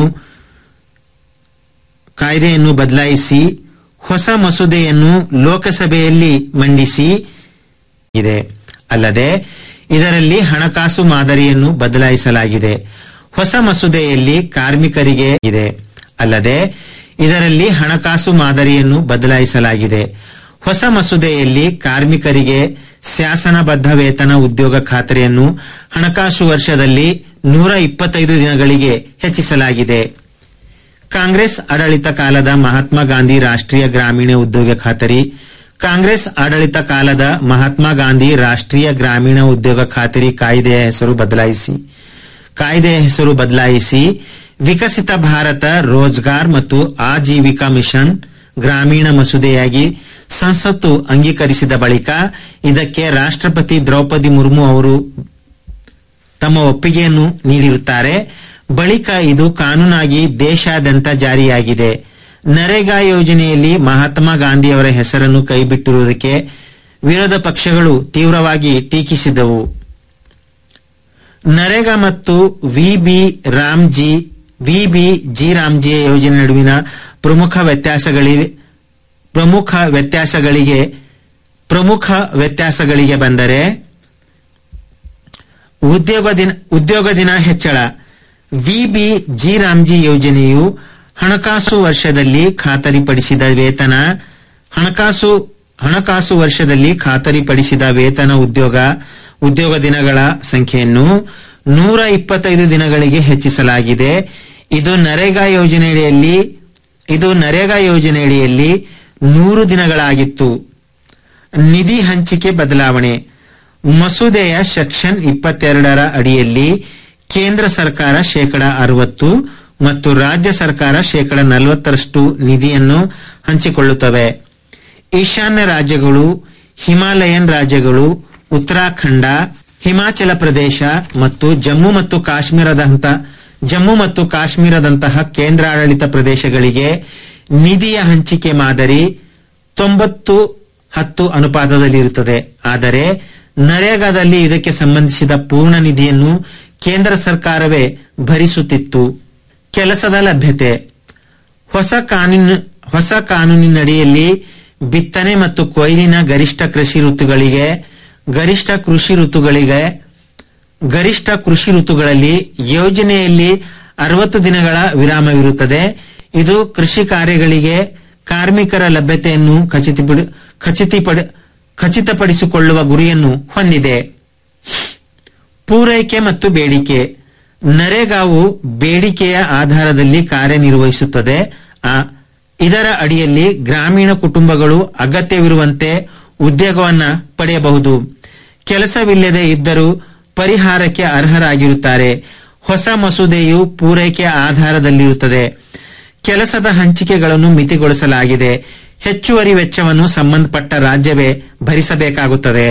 ಕಾಯ್ದೆಯನ್ನು ಬದಲಾಯಿಸಿ ಹೊಸ ಮಸೂದೆಯನ್ನು ಲೋಕಸಭೆಯಲ್ಲಿ ಮಂಡಿಸಿ ಇದೆ ಅಲ್ಲದೆ ಇದರಲ್ಲಿ ಹಣಕಾಸು ಮಾದರಿಯನ್ನು ಬದಲಾಯಿಸಲಾಗಿದೆ ಹೊಸ ಮಸೂದೆಯಲ್ಲಿ ಕಾರ್ಮಿಕರಿಗೆ ಇದೆ ಅಲ್ಲದೆ ಇದರಲ್ಲಿ ಹಣಕಾಸು ಮಾದರಿಯನ್ನು ಬದಲಾಯಿಸಲಾಗಿದೆ ಹೊಸ ಮಸೂದೆಯಲ್ಲಿ ಕಾರ್ಮಿಕರಿಗೆ ಶಾಸನಬದ್ಧ ವೇತನ ಉದ್ಯೋಗ ಖಾತರಿಯನ್ನು ಹಣಕಾಸು ವರ್ಷದಲ್ಲಿ ನೂರ ಇಪ್ಪತ್ತೈದು ದಿನಗಳಿಗೆ ಹೆಚ್ಚಿಸಲಾಗಿದೆ ಕಾಂಗ್ರೆಸ್ ಆಡಳಿತ ಕಾಲದ ಮಹಾತ್ಮ ಗಾಂಧಿ ರಾಷ್ಟ್ರೀಯ ಗ್ರಾಮೀಣ ಉದ್ಯೋಗ ಖಾತರಿ ಕಾಂಗ್ರೆಸ್ ಆಡಳಿತ ಕಾಲದ ಮಹಾತ್ಮ ಗಾಂಧಿ ರಾಷ್ಟ್ರೀಯ ಗ್ರಾಮೀಣ ಉದ್ಯೋಗ ಖಾತರಿ ಕಾಯ್ದೆಯ ಹೆಸರು ಬದಲಾಯಿಸಿ ಕಾಯ್ದೆಯ ಹೆಸರು ಬದಲಾಯಿಸಿ ವಿಕಸಿತ ಭಾರತ ರೋಜ್ಗಾರ್ ಮತ್ತು ಆಜೀವಿಕಾ ಮಿಷನ್ ಗ್ರಾಮೀಣ ಮಸೂದೆಯಾಗಿ ಸಂಸತ್ತು ಅಂಗೀಕರಿಸಿದ ಬಳಿಕ ಇದಕ್ಕೆ ರಾಷ್ಟ್ರಪತಿ ದ್ರೌಪದಿ ಮುರ್ಮು ಅವರು ತಮ್ಮ ಒಪ್ಪಿಗೆಯನ್ನು ನೀಡಿರುತ್ತಾರೆ ಬಳಿಕ ಇದು ಕಾನೂನಾಗಿ ದೇಶಾದ್ಯಂತ ಜಾರಿಯಾಗಿದೆ ನರೇಗಾ ಯೋಜನೆಯಲ್ಲಿ ಮಹಾತ್ಮ ಗಾಂಧಿಯವರ ಹೆಸರನ್ನು ಕೈಬಿಟ್ಟಿರುವುದಕ್ಕೆ ವಿರೋಧ ಪಕ್ಷಗಳು ತೀವ್ರವಾಗಿ ಟೀಕಿಸಿದವು ನರೇಗಾ ಮತ್ತು V B RAM G V B G RAM G ಯೋಜನೆ ನಡುವಿನ ಪ್ರಮುಖ ವ್ಯತ್ಯಾಸಗಳಿವೆ ಪ್ರಮುಖ ವ್ಯತ್ಯಾಸಗಳಿಗೆ ಪ್ರಮುಖ ವ್ಯತ್ಯಾಸಗಳಿಗೆ ಬಂದರೆ ಉದ್ಯೋಗ ದಿನ ಉದ್ಯೋಗ ದಿನ ಹೆಚ್ಚಳ ವಿಬಿ ಜಿ ರಾಮ್ಜಿ ಯೋಜನೆಯು ಹಣಕಾಸು ವರ್ಷದಲ್ಲಿ ಖಾತರಿಪಡಿಸಿದ ವೇತನ ಹಣಕಾಸು ಹಣಕಾಸು ವರ್ಷದಲ್ಲಿ ಖಾತರಿಪಡಿಸಿದ ವೇತನ ಉದ್ಯೋಗ ಉದ್ಯೋಗ ದಿನಗಳ ಸಂಖ್ಯೆಯನ್ನು ನೂರ ಇಪ್ಪತ್ತೈದು ದಿನಗಳಿಗೆ ಹೆಚ್ಚಿಸಲಾಗಿದೆ ಇದು ನರೇಗಾ ಯೋಜನೆಯಡಿಯಲ್ಲಿ ಇದು ನರೇಗಾ ಯೋಜನೆಯಡಿಯಲ್ಲಿ ನೂರು ದಿನಗಳಾಗಿತ್ತು ನಿಧಿ ಹಂಚಿಕೆ ಬದಲಾವಣೆ ಮಸೂದೆಯ ಸೆಕ್ಷನ್ ಇಪ್ಪತ್ತೆರಡರ ಅಡಿಯಲ್ಲಿ ಕೇಂದ್ರ ಸರ್ಕಾರ ಶೇಕಡ ಅರವತ್ತು ಮತ್ತು ರಾಜ್ಯ ಸರ್ಕಾರ ಶೇಕಡ ನಲವತ್ತರಷ್ಟು ನಿಧಿಯನ್ನು ಹಂಚಿಕೊಳ್ಳುತ್ತವೆ ಈಶಾನ್ಯ ರಾಜ್ಯಗಳು ಹಿಮಾಲಯನ್ ರಾಜ್ಯಗಳು ಉತ್ತರಾಖಂಡ ಹಿಮಾಚಲ ಪ್ರದೇಶ ಮತ್ತು ಜಮ್ಮು ಮತ್ತು ಕಾಶ್ಮೀರದಂತ ಜಮ್ಮು ಮತ್ತು ಕಾಶ್ಮೀರದಂತಹ ಕೇಂದ್ರಾಡಳಿತ ಪ್ರದೇಶಗಳಿಗೆ ನಿಧಿಯ ಹಂಚಿಕೆ ಮಾದರಿ ತೊಂಬತ್ತು ಹತ್ತು ಅನುಪಾತದಲ್ಲಿರುತ್ತದೆ ಆದರೆ ನರೇಗಾದಲ್ಲಿ ಇದಕ್ಕೆ ಸಂಬಂಧಿಸಿದ ಪೂರ್ಣ ನಿಧಿಯನ್ನು ಕೇಂದ್ರ ಸರ್ಕಾರವೇ ಭರಿಸುತ್ತಿತ್ತು ಕೆಲಸದ ಲಭ್ಯತೆ ಹೊಸ ಕಾನೂನು ಹೊಸ ಕಾನೂನಿನಡಿಯಲ್ಲಿ ಬಿತ್ತನೆ ಮತ್ತು ಕೊಯ್ಲಿನ ಗರಿಷ್ಠ ಕೃಷಿ ಋತುಗಳಿಗೆ ಗರಿಷ್ಠ ಕೃಷಿ ಋತುಗಳಿಗೆ ಗರಿಷ್ಠ ಕೃಷಿ ಋತುಗಳಲ್ಲಿ ಯೋಜನೆಯಲ್ಲಿ ಅರವತ್ತು ದಿನಗಳ ವಿರಾಮವಿರುತ್ತದೆ ಇದು ಕೃಷಿ ಕಾರ್ಯಗಳಿಗೆ ಕಾರ್ಮಿಕರ ಲಭ್ಯತೆಯನ್ನು ಖಚಿತಪಡಿ- ಖಚಿತಪಡಿ- ಖಚಿತಪಡಿಸಿಕೊಳ್ಳುವ ಗುರಿಯನ್ನು ಹೊಂದಿದೆ ಪೂರೈಕೆ ಮತ್ತು ಬೇಡಿಕೆ ನರೇಗಾವು ಬೇಡಿಕೆಯ ಆಧಾರದಲ್ಲಿ ಕಾರ್ಯನಿರ್ವಹಿಸುತ್ತದೆ ಆ, ಇದರ ಅಡಿಯಲ್ಲಿ ಗ್ರಾಮೀಣ ಕುಟುಂಬಗಳು ಅಗತ್ಯವಿರುವಂತೆ ಉದ್ಯೋಗವನ್ನ ಪಡೆಯಬಹುದು ಕೆಲಸವಿಲ್ಲದೆ ಇದ್ದರೂ ಪರಿಹಾರಕ್ಕೆ ಅರ್ಹರಾಗಿರುತ್ತಾರೆ ಹೊಸ ಮಸೂದೆಯು ಪೂರೈಕೆ ಆಧಾರದಲ್ಲಿರುತ್ತದೆ ಕೆಲಸದ ಹಂಚಿಕೆಗಳನ್ನು ಮಿತಿಗೊಳಿಸಲಾಗಿದೆ ಹೆಚ್ಚುವರಿ ವೆಚ್ಚವನ್ನು ಸಂಬಂಧಪಟ್ಟ ರಾಜ್ಯವೇ ಭರಿಸಬೇಕಾಗುತ್ತದೆ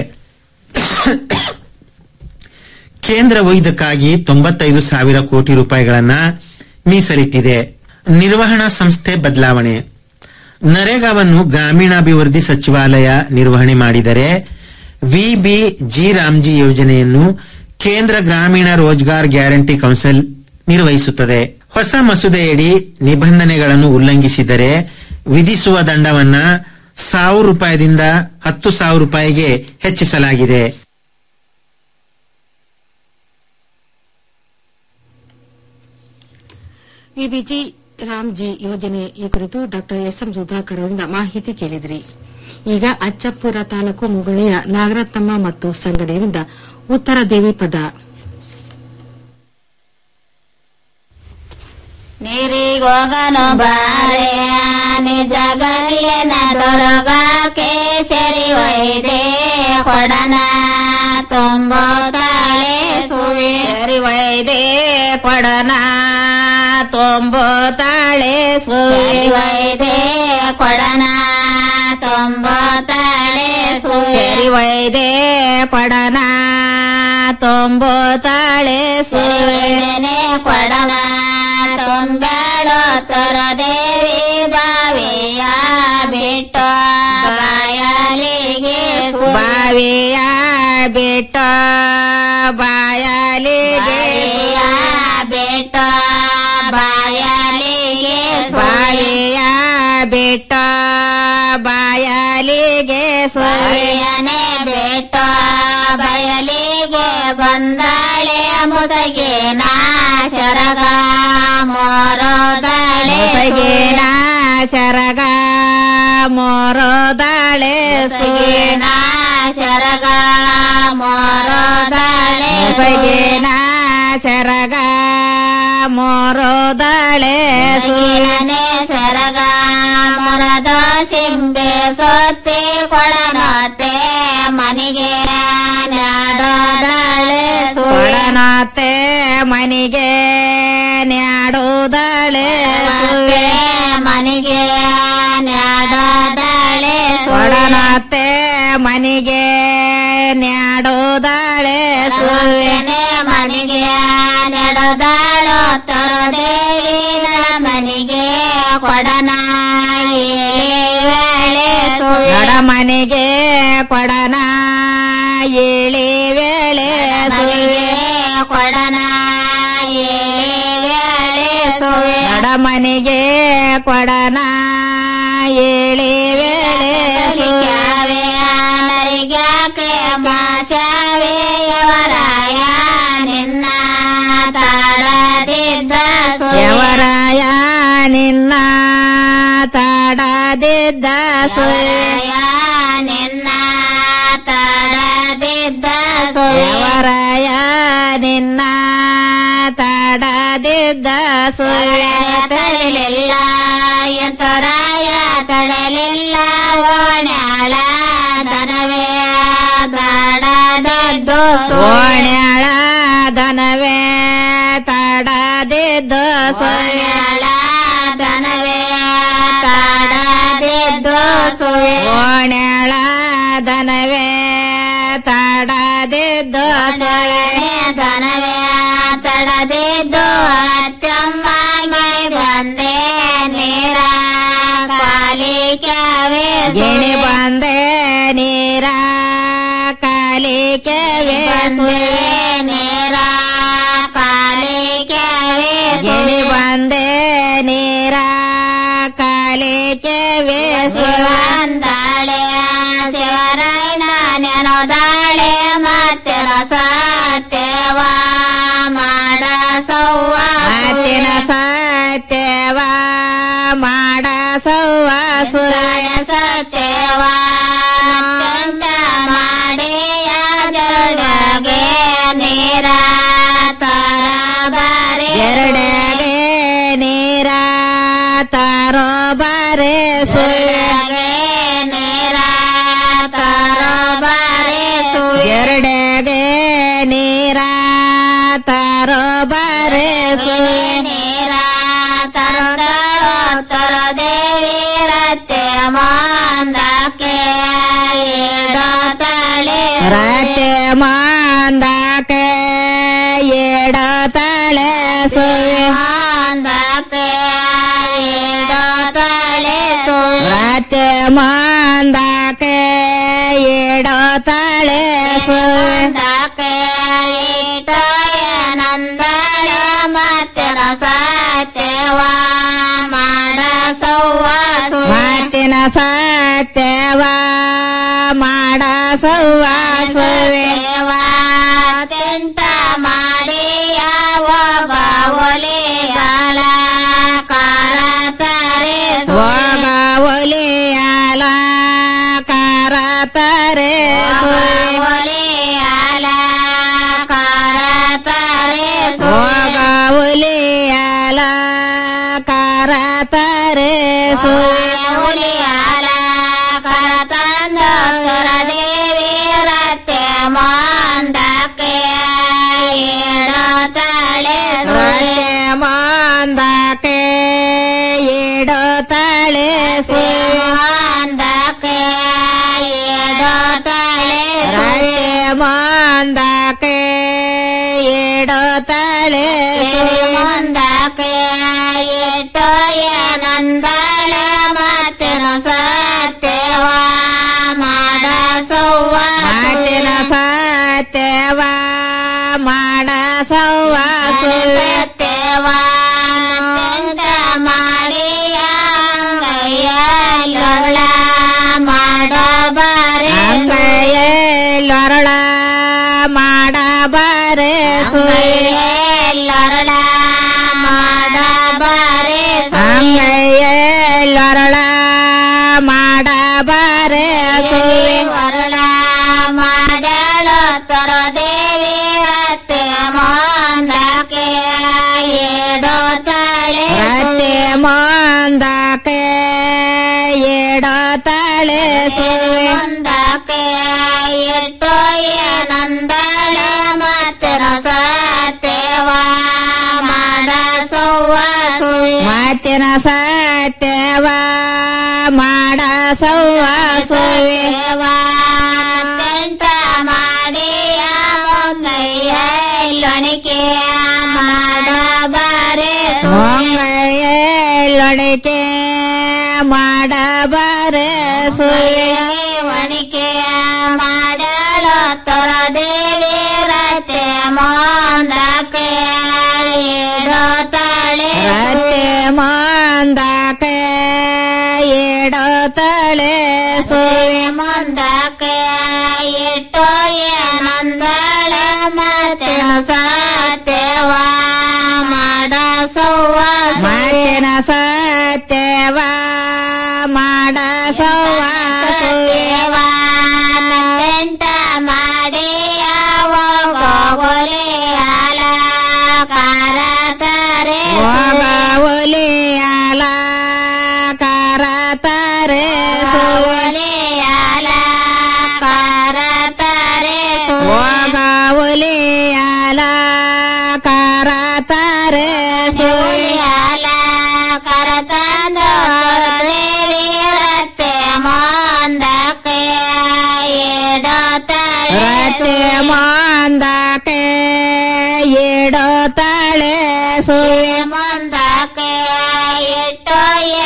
ಕೇಂದ್ರವು ಇದಕ್ಕಾಗಿ ತೊಂಬತ್ತೈದು ಸಾವಿರ ಕೋಟಿ ರೂಪಾಯಿಗಳನ್ನ ಮೀಸಲಿಟ್ಟಿದೆ ನಿರ್ವಹಣಾ ಸಂಸ್ಥೆ ಬದಲಾವಣೆ ನರೇಗಾವನ್ನು ಗ್ರಾಮೀಣಾಭಿವೃದ್ಧಿ ಸಚಿವಾಲಯ ನಿರ್ವಹಣೆ ಮಾಡಿದರೆ ವಿಬಿ ಜಿ ರಾಮ್ಜಿ ಯೋಜನೆಯನ್ನು ಕೇಂದ್ರ ಗ್ರಾಮೀಣ ರೋಜ್ಗಾರ್ ಗ್ಯಾರಂಟಿ ಕೌನ್ಸಿಲ್ ನಿರ್ವಹಿಸುತ್ತದೆ ಹೊಸ ಮಸೂದೆಯಡಿ ನಿಬಂಧನೆಗಳನ್ನು ಉಲ್ಲಂಘಿಸಿದರೆ ವಿಧಿಸುವ ದಂಡವನ್ನ ಸಾವಿರ ರೂಪಾಯಿದಿಂದ ಹತ್ತು ಸಾವಿರ ರೂಪಾಯಿಗೆ ಹೆಚ್ಚಿಸಲಾಗಿದೆ ವಿಬಿಜಿ ರಾಮ್ಜಿ ಯೋಜನೆ ಈ ಕುರಿತು ಡಾಕ್ಟರ್ ಎಸ್ ಎಂ ಸುಧಾಕರ್ ಅವರಿಂದ ಮಾಹಿತಿ ಕೇಳಿದ್ರಿ ಈಗ ಅಚ್ಚಪುರ ತಾಲೂಕು ಮುಗುಳೆಯ ನಾಗರತ್ನಮ್ಮ ಮತ್ತು ಸಂಗಡಿಯರಿಂದ ಉತ್ತರ ದೇವಿ ಪದ ನೀರಿಗೋಗನು ಬಾರೆ ನಿಜಗಲಿಯನ ದೊರಗ ಕೇಸರಿ ವೈದೆ ಕೊಡನ ತೊಂಬತ್ತಾಳೆ ಸುವೇರಿ ವೈದೆ ಕೊಡನ ತೊಂಬತ್ತಾಳೆ ಸುವೇರಿ ವೈದೆ ಕೊಡನ ತೊಂಬತ್ತಾಳೆ ಸುವೇರಿ ವೈದೆ ಕೊಡನ ತೊಂಬತ್ತಾಳೆ ಸುವೇನೆ ಕೊಡನ ತೊಂಬಾಳೋ ತರ ದೇವಿ ಬಾವಿಯ ಬಿಟ್ಟ ಬಾಯಲಿಗೆ ಬಾವಿಯ ಬಿಟ್ಟ ಬಾಯಲಿಗೆ ಬಿಟ್ಟ ಬಾಯಲಿಗೆ ಬಾವಿಯ ಬಿಟ್ಟ ಬಾಯಲಿಗೆ ಸೋಯನೆ ಬಿಟ್ಟ ಬಯಲಿಗೆ ಬಂದಾಳೆ ಮುಸಗೇನ ಶರಗ ಮೋರೋದಾಳೆ ಮುಸಗೇನ ಶರಗ ಮೋರೋದಾಳೆ ಸುಗೇನ ಶರಗ ಮೋರೋದಾಳೆ ಮುಸಗೇನ ಶರಗ ಮೋರೋದಾಳೆ ಸುಗೇನೆ ಶರಗ ಮರದ ಸಿಂಬೆ ಸೊತ್ತಿ ಕೊಡನತೆ ಮನಿಗೆ ನಾಡೋದಾಳೆ ಕೊಡನತೆ ಮನಿಗೆ ನ್ಯಾಡೋದಾಳೆ ಸುವೆ ಮನಿಗೆ ನ್ಯಾಡೋದಾಳೆ ಕೊಡನತೆ ಮನಿಗೆ ನ್ಯಾಡೋದಾಳೆ ಸುವೆನೆ ಮನಿಗೆ ನೆಡೋದಾಳೋ ತರದೇವಿ ನಳ ಮನಿಗೆ ಕೊಡನ ವೇಳೆ ನಡ ಮನೆಗೆ ಕೊಡನ ಏಳಿ ವೇಳೆ ಸುವೆ ಕೊಡನ ವೇಳೆ ಸುವೆ ನಡ ಮನೆಗೆ ಕೊಡನ ಏಳಿ ವೇಳೆ ಸುವೆ ನರಿಗ್ಯಾಕೆ ಮಾಶಾವೆಯವರಾಯ ನಿನ್ನ ತಾಡದಿದ್ದ ಯವರಾಯ ನಿನ್ನ ತಾಡದಿದ್ದ ಸುಯ ನಿನ್ನ ತಾಡದಿದ್ದ ಸುಯವರಾಯ ನಿನ್ನ ತಾಡದಿದ್ದ ಸುಯ ತಡಲಿಲ್ಲ ಎಂತರಾಯ ತಡಲಿಲ್ಲ ಓಣ್ಯಾಳ ದನವೇ ತಾಡದಿದ್ದು ಓಣ್ಯಾಳ ದನವೇ ತಾಡದಿದ್ದು ಸೋಣ್ಯಾಳ ದನವೇ ತಾಡದಿದ್ದು ಓಣ್ಯಾಳ ದನವೇ ತಾಡದಿದ್ದು ಸೋಳೆ ದನವೇ ತಡದಿದ್ದು ಅತ್ತಮ್ಮ ಗಿಣಿ ಬಂದೆ ನೀರ ಕಾಲಿಕವೇ ಗಿಣಿ ಬಂದೆ ನೀರ ಕಾಲಿಕವೇ ನೀರ ಕಾಲಿಕವೇ ಗಿಣಿ ಬಂದೆ ನೀರ ಕಾಲಿಕವೇ ಶಿವಂದಾಳೆ ಶಿವರಾಯನ ನೆನೋದಾಳೆ ಮತ್ತೆ ರಸತ್ಯವ ಸೌವಾಸು ಸತ್ಯವಾ ತಂಡ ಮಾಡಿಯ ಜರಡಗೆ ನೀರ ತರ ಬಾರೆ ಜರಡಗೆ ನೀರ ತಾರೋ ಬಾರೆ ಸುಯಗೆ ನೀರ ತಾರೋ ಬಾರೆ ಎರಡೆಗೆ ನೀರ ತಾರೋ ಬಾರೆ ಸುಯ ನೀರ ತರದಳೋತ್ತರ ದೇವಿ ರತ್ತೆ ಮಾಂದಕ್ಕೆ ಏಡತಳೆ ರತ್ತೆ ಮಾಂದಕ್ಕೆ ಏಡತಳೆ ಸುಯ ಮಾಂದಕ್ಕೆ ಏಡತಳೆ ರತ್ತೆ ಮಾಂದಕ್ಕೆ ಏಡತಳೆ ಸುಂದಕ್ಕೆ ನಂದಳ ಮತ್ತಿನ ಸತ್ಯವ ಮಾಡ ಸೌವಾಸು ಮಾತಿನ ಸತ್ಯವ ಮಾಡ ಸೌವಾಸುವೆ ತೆಂಟ ಮಾಡಿ ಯಾವಾಗ ಒಲಿಯಾಲ ಕಾರ ತಾರೆ ಹೋಗ ಒಲಿಯಾಲ ಕಾರ ತಾರೆ ಒಲಿಯಾಲ ಕಾರ ತಾರೆ ಹೋಗ ಒಲಿಯಾಲ ಕಾರ ತಾರೆ ಒಲಿಯಾಲ ಕರ ತಂದ ದೇವಿ ರತ್ತೆ ಮಾಂದಕ್ಕೆ ಏಡತಾಳೆ ರತ್ತೆ ಮಾಂದಕ್ಕೆ ಏಡತಾಳೆ ಮಾಂದಕ್ಕೆ ಏಡತಾಳೆ ರತ್ತೆ ಮಾಂದಕ್ಕೆ ಏಡತಾಳೆ ಮಾಂದಕ್ಕೆ ಏಟೋ ನಂದಳ ಮಾತಿನ ಸತ್ಯವ ಮಾಡ ಸೌವ ಮಾತಿನ ಸತ್ಯವ ಮಾಡ ಸೌವ ಸತ್ಯವ ತಂಡ ಮಾಡಿಯ ಅಂಗೈಯಲ್ಲೊರಳ ಮಾಡ ಬಾರೆ ಅಂಗೈಯಲ್ಲೊರಳ ಮಾಡ ಬಾರೆ ಸುಯಲ್ಲೊರಳ ಮಾಡ ಬಾರೆ ಅಂಗೈಯಲ್ಲೊರಳ ಮಾಡ ಬಾರೆ ಸುವೆ ಹೊರಳ ಮಾಡಳ ತರ ದೇವಿ ರತ್ತೆ ಮಾಂದಕ್ಕೆ ಏಡೋ ತಾಳೆ ರತ್ತೆ ಮಾಂದಕ್ಕೆ ಏಡೋ ತಾಳೆ ಸುವೆ ಮಂದಕ್ಕೆ ಎಟ್ಟೋ ನಂದಳ ಮಾತಿನ ಸತ್ಯವ ಮಾಡ ಸೌವ ಮಾತಿನ ಸತ್ಯವ ಮಾಡ ಸೌವ ಸುವೇವ ತೆಂಟ ಮಾಡಿಯ ಮೊಂಗೈಯಲ್ಲೊಣಿಕೆ ಮಾಡ ಬಾರೆ ಮೊಂಗೈಯಲ್ಲೊಣಿಕೆ ಮಾಡ ಬಾರೆ ಸುವೆ ಒಣಿಕೆ ಮಾಡಳ ತರ ದೇವಿ ರತೆ ಮಾಂದಕ್ಕೆ ಏಡೋ ತಾಳೆ ರತೆ ಮಾಂದಕ್ಕೆ ಏಡೋ ತಾಳೆ ಸುವೆ ಮಂದಕ್ಕೆ ಎಟ್ಟೋ ನಂದಳ ಮಾತಿನ ಸತ್ಯವ ಮಾಡ ಸೌವ ಮಾತಿನ ಸತ್ಯವ ಮಾಡ ಸೌವ ಸುವೇವ ತೆಂಟ ಮಾಡಿ ಯಾವಾಗಲೇ ಅಲ ಕಾರ ತಾರೆ ಹೋಗವಲೆ ಅಲ ಕಾರ ತಾರೆ ಸೋಲೆ ಅಲ ಕಾರ ತಾರೆ ಹೋಗವಲೆ ಅಲ ಕಾರ ತಾರೆ ಸೋಲೆ ಅಲ ಕರ ತಂದ ದೇವಿ ರತ್ತೆ ಮಾಂದಕ್ಕೆ ಏಡೋ ತಾಳೆ ರತ್ತೆ ಮಾಂದಕ್ಕೆ ಏಡೋ ತಾಳೆ ಸುವೆ ಮಂದಕ್ಕೆ ಎಟ್ಟೋ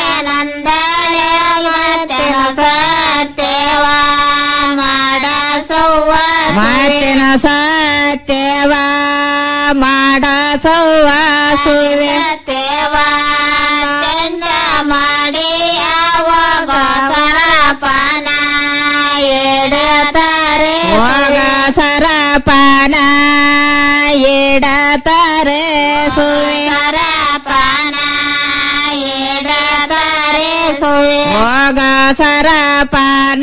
ನಂದಳೆ ಮತ್ತಿನ ಸತ್ಯವ ಮಾಡ ಸೌವ ಮಾತಿನ ಸತ್ಯವ ಮಾಡ ಸೌವ ಸುವೆ ಸತ್ಯವ ತೆಂಡ ಮಾಡಿ ಯಾವಾಗ ಸರಪನ ಎಡತಾರೆ ಹೋಗ ಸರಪನ ಎಡತಾರೆ ಸುವೆ ಸರಪನ ಎಡತಾರೆ ಸುವೆ ಹೋಗ ಸರಪನ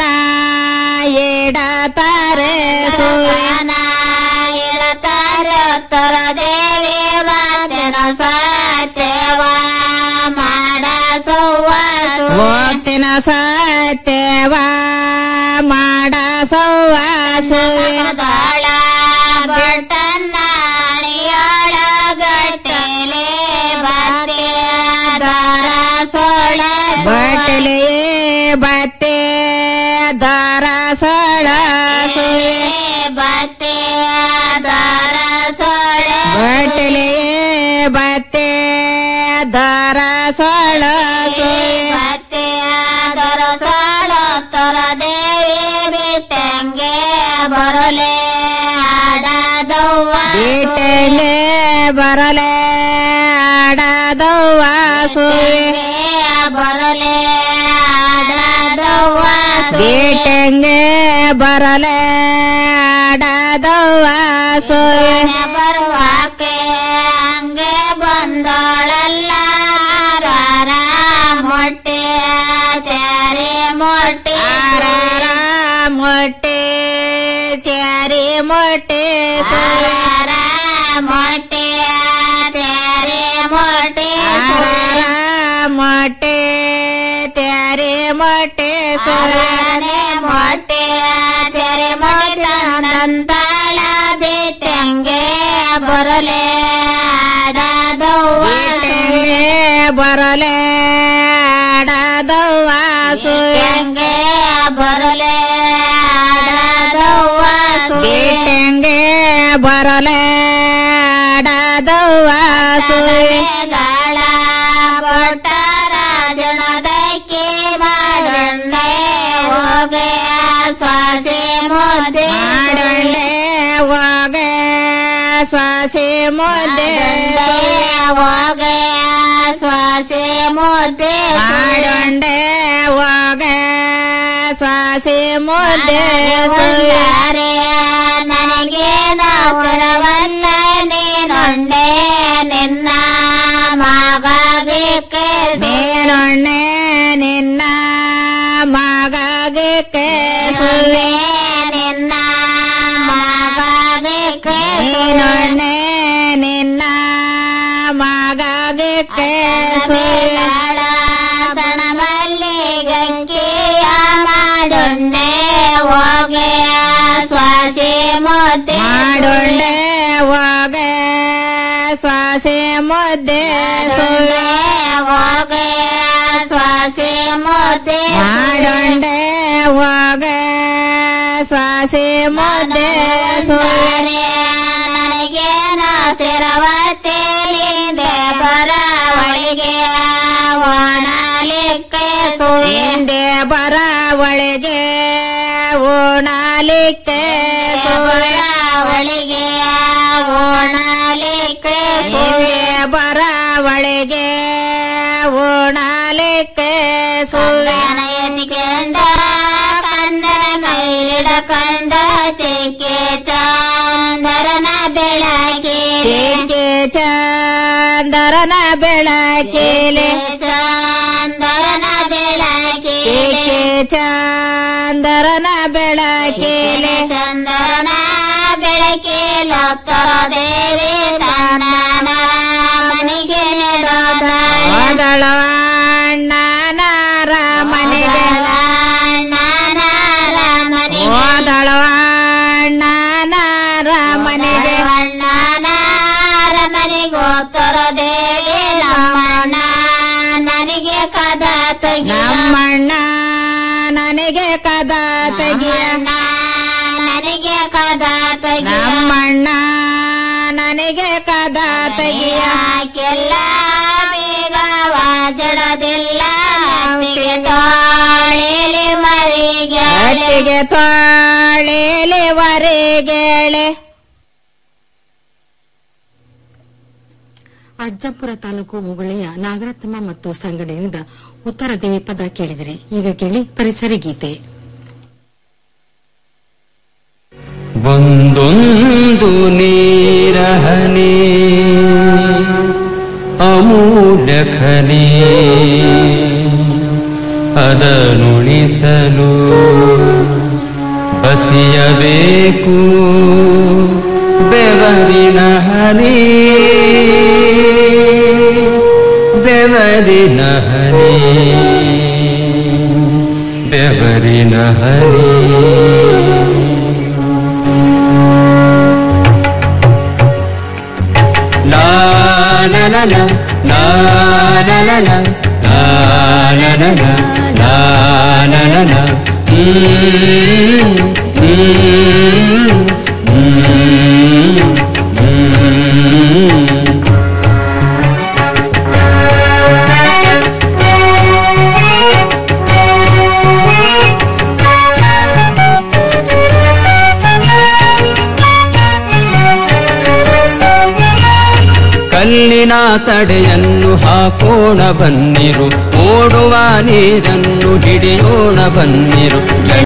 ಎಡತಾರೆ ಸುವೆ ಇಡತಾರೆ ಉತ್ತರ ದೇವಿ ಮಾತಿನ ಸತ್ಯವ ಮಾಡ ಸೌವ ಓತಿನ ಸತ್ಯವ ಮಾಡ ಸೌವ ಸುವಿನದಾಳ ಬಟ್ಟನ್ನಾಣಿಯಾಳ ಗಟ್ಟಲೆ ಬತ್ತೆ ದಾರ ಸೋಳ ಬಟ್ಟಲೆ ಬತ್ತೆ ದಾರ ಸೋಳ ಸುವೆ ಬತ್ತೆ ದಾರ ಸೋಳ ಬಟ್ಟಲೆ ಬತ್ತೆ ದಾರ ಸೋಳ ಸುವೆ ಬತ್ತೆ ದಾರ ಸೋಳ ತರ ದೇವಿ ಬಿಟ್ಟಂಗೆ ಬರಲೆ ಆಡದವ್ವ ಬಿಟ್ಟಂಗೆ ಬರಲೆ ಆಡದವ್ವ ಸುವೆ ಬರಲೆ ಆಡದವ್ವ ಬಿಟ್ಟಂಗೆ ಬರಲೆ ಆಡದವ್ವ ಸುವೆ ಬರುವಾಕೆ ಹಂಗೆ ಬಂದಳಲ್ಲ ರಾರ ಮೊಟ್ಟೆ ತ್ಯಾರಿ ಮೊಟ್ಟೆ ರಾರ ಮೊಟ್ಟೆ ತ್ಯಾರಿ ಮೊಟ್ಟೆ ಸುರ ಮೊಟ್ಟೆ ತ್ಯಾರಿ ಮೊಟ್ಟೆ ಸುರ ಮೊಟ್ಟೆ ತ್ಯಾರಿ ಮೊಟ್ಟೆ ಸುರನೆ ಮೊಟ್ಟೆ ತ್ಯಾರಿ ಮೊಟ್ಟೆ ನಂತಾಳ ಬಿಟ್ಟಂಗೆ ಬರಲೆ ಆಡದವ್ವ ಬಿಟ್ಟಂಗೆ ಬರಲೆ ಆಡದವ್ವ ಸುಯಂಗೆ ಬರಲೆ ಆಡದವ್ವ ಬಿಟ್ಟಂಗೆ ಬರಲೆ ಆಡದವ್ವ ಸುಯಗಳ ಕೊಟ್ಟಾರ ಜನದಕ್ಕೆ ಮಾಡೊಂಡೆ ಹೋಗೆ ಸ್ವಾಸೆ ಮುದ್ದೆ ಮಾಡೊಂಡೆ ಹೋಗೆ ಸ್ವಾಸೆ ಮುದ್ದೆ ಹೋಗೆ ಸ್ವಾಸೆ ಮುದ್ದೆ ಮಾಡೊಂಡೆ ಹೋಗೆ ಸ್ವಾಸೆ ಮುದ್ದೆ ಸುಯಾರೆ ನನಗೆ ನವರವಲ್ಲ ನೀನೊಂಡೆ ನಿನ್ನ ಮಗಗೆ ನೀನೊಣ್ಣೆ ನಿನ್ನ ಮಗಗೆ ಸುವೆ ನಿನ್ನ ಮಗಗೆ ನೀನೊಣ್ಣೆ ನಿನ್ನ ಮಗಗೆ ಸುಗಳ ಸಣ ಮಲ್ಲಿಗೆಯ ಮಾಡೊಂಡೆ ಹೋಗೆ ಸ್ವಾಸೆ ಮುದ್ದೆ ಮಾಡೊಂಡೆ ಹೋಗೆ ಸ್ವಾಸೆ ಮುದ್ದೆ ಸುವೆ ಹೋಗೆ ಸ್ವಾಸೆ ಮುದ್ದೆ ಮಾಡೊಂಡೆ ಹೋಗೆ ಸ್ವಾಸೆ ಮುದ್ದೆ ಸುವೆ ನನಗೆ ಸ್ಥಿರವತ್ತೇಲಿಂದೆ ಬರವಳಿಗೆ ಓಣಲಿಕ್ಕೆ ಸುವಿಂದೆ ಬರವಳಿಗೆ ಓಣಲಿಕ್ಕೆ ಸುವಳಿಗೆ ಓಣಲಿಕ್ಕೆ ಸುವೆ ಬರವಳಿಗೆ ಓಣಲಿಕ್ಕೆ ಸುವನ ಎತ್ಕೊಂಡ ಕಂದನ ಕೈಲಿಡ ಕಂಡ ಚಿಕ್ಕೆ ಚಾಂದರನ ಬೆಳಕೆ ಚಿಕ್ಕೆ ಚಾಂದರನ ಬೆಳಕೆಲೆ ಚಾಂದರನ ಬೆಳಕೆ ಚಿಕ್ಕೆ ಚಾಂದರನ ಬೆಳಕೆಲೆ ಚಂದರನ ಬೆಳಕೆಲ ಉತ್ತರ ದೇವಿ ತನ್ನ ಮನೆಗೆ ನೆಡೋದಳು ಅಣ್ಣನಾರ ಮನೆಗೆ ಅಣ್ಣನಾರ ಮನೆಗೆ ಹೋದಳು ಅಣ್ಣನಾರ ಮನೆಗೆ ಅಣ್ಣನಾರ ಮನೆಗೆ ಉತ್ತರ ದೇವಿ ನಮ್ಮಣ್ಣ ನನಗೆ ಕದ ತೆಗಿ ನಮ್ಮಣ್ಣ ನನಗೆ ಕದ ತೆಗಿಯ ನನಗೆ ಕದ ತೆಗಿ ನಮ್ಮಣ್ಣ ನನಗೆ ಕದ ತೆಗಿಯ ಕೆಲ್ಲ ಬೇಗವ ಜಡದಿಲ್ಲ ತಾಳೇಲಿ ಮರಿಗೆ ಅತ್ತಿಗೆ ತಾಳೇಲಿ ವರೆಗೆಳೆ ಅಜ್ಜಪುರ ತಾಲೂಕು ಮುಗುಳೆಯ ನಾಗರತ್ನಮ್ಮ ಮತ್ತು ಸಂಗಡಿಯಿಂದ ಉತ್ತರ ದೇವಿ ಪದ ಕೇಳಿದಿರಿ ಈಗ ಕೇಳಿ ಪರಿಸರ ಗೀತೆ ಒಂದೊಂದು ನೀರಹನಿ ಅಮೂಲ್ಯ ಖನಿ ಅದನುಣಿಸಲು ಬಸಿಯಬೇಕು ಬೆವರಿನ ಹನಿ ಬೆವರಿನ ಹನಿ ಬೆವರಿನ ಹನಿ la la la la la la la la la la la la la la la la mm, mm, mm, mm. ಕಲ್ಲಿನ ತಡೆಯನ್ನು ಹಾಕೋಣ ಬನ್ನಿರು ಓಡುವ ನೀರನ್ನು ಹಿಡಿಯೋಣ ಬನ್ನಿರು ಜಲ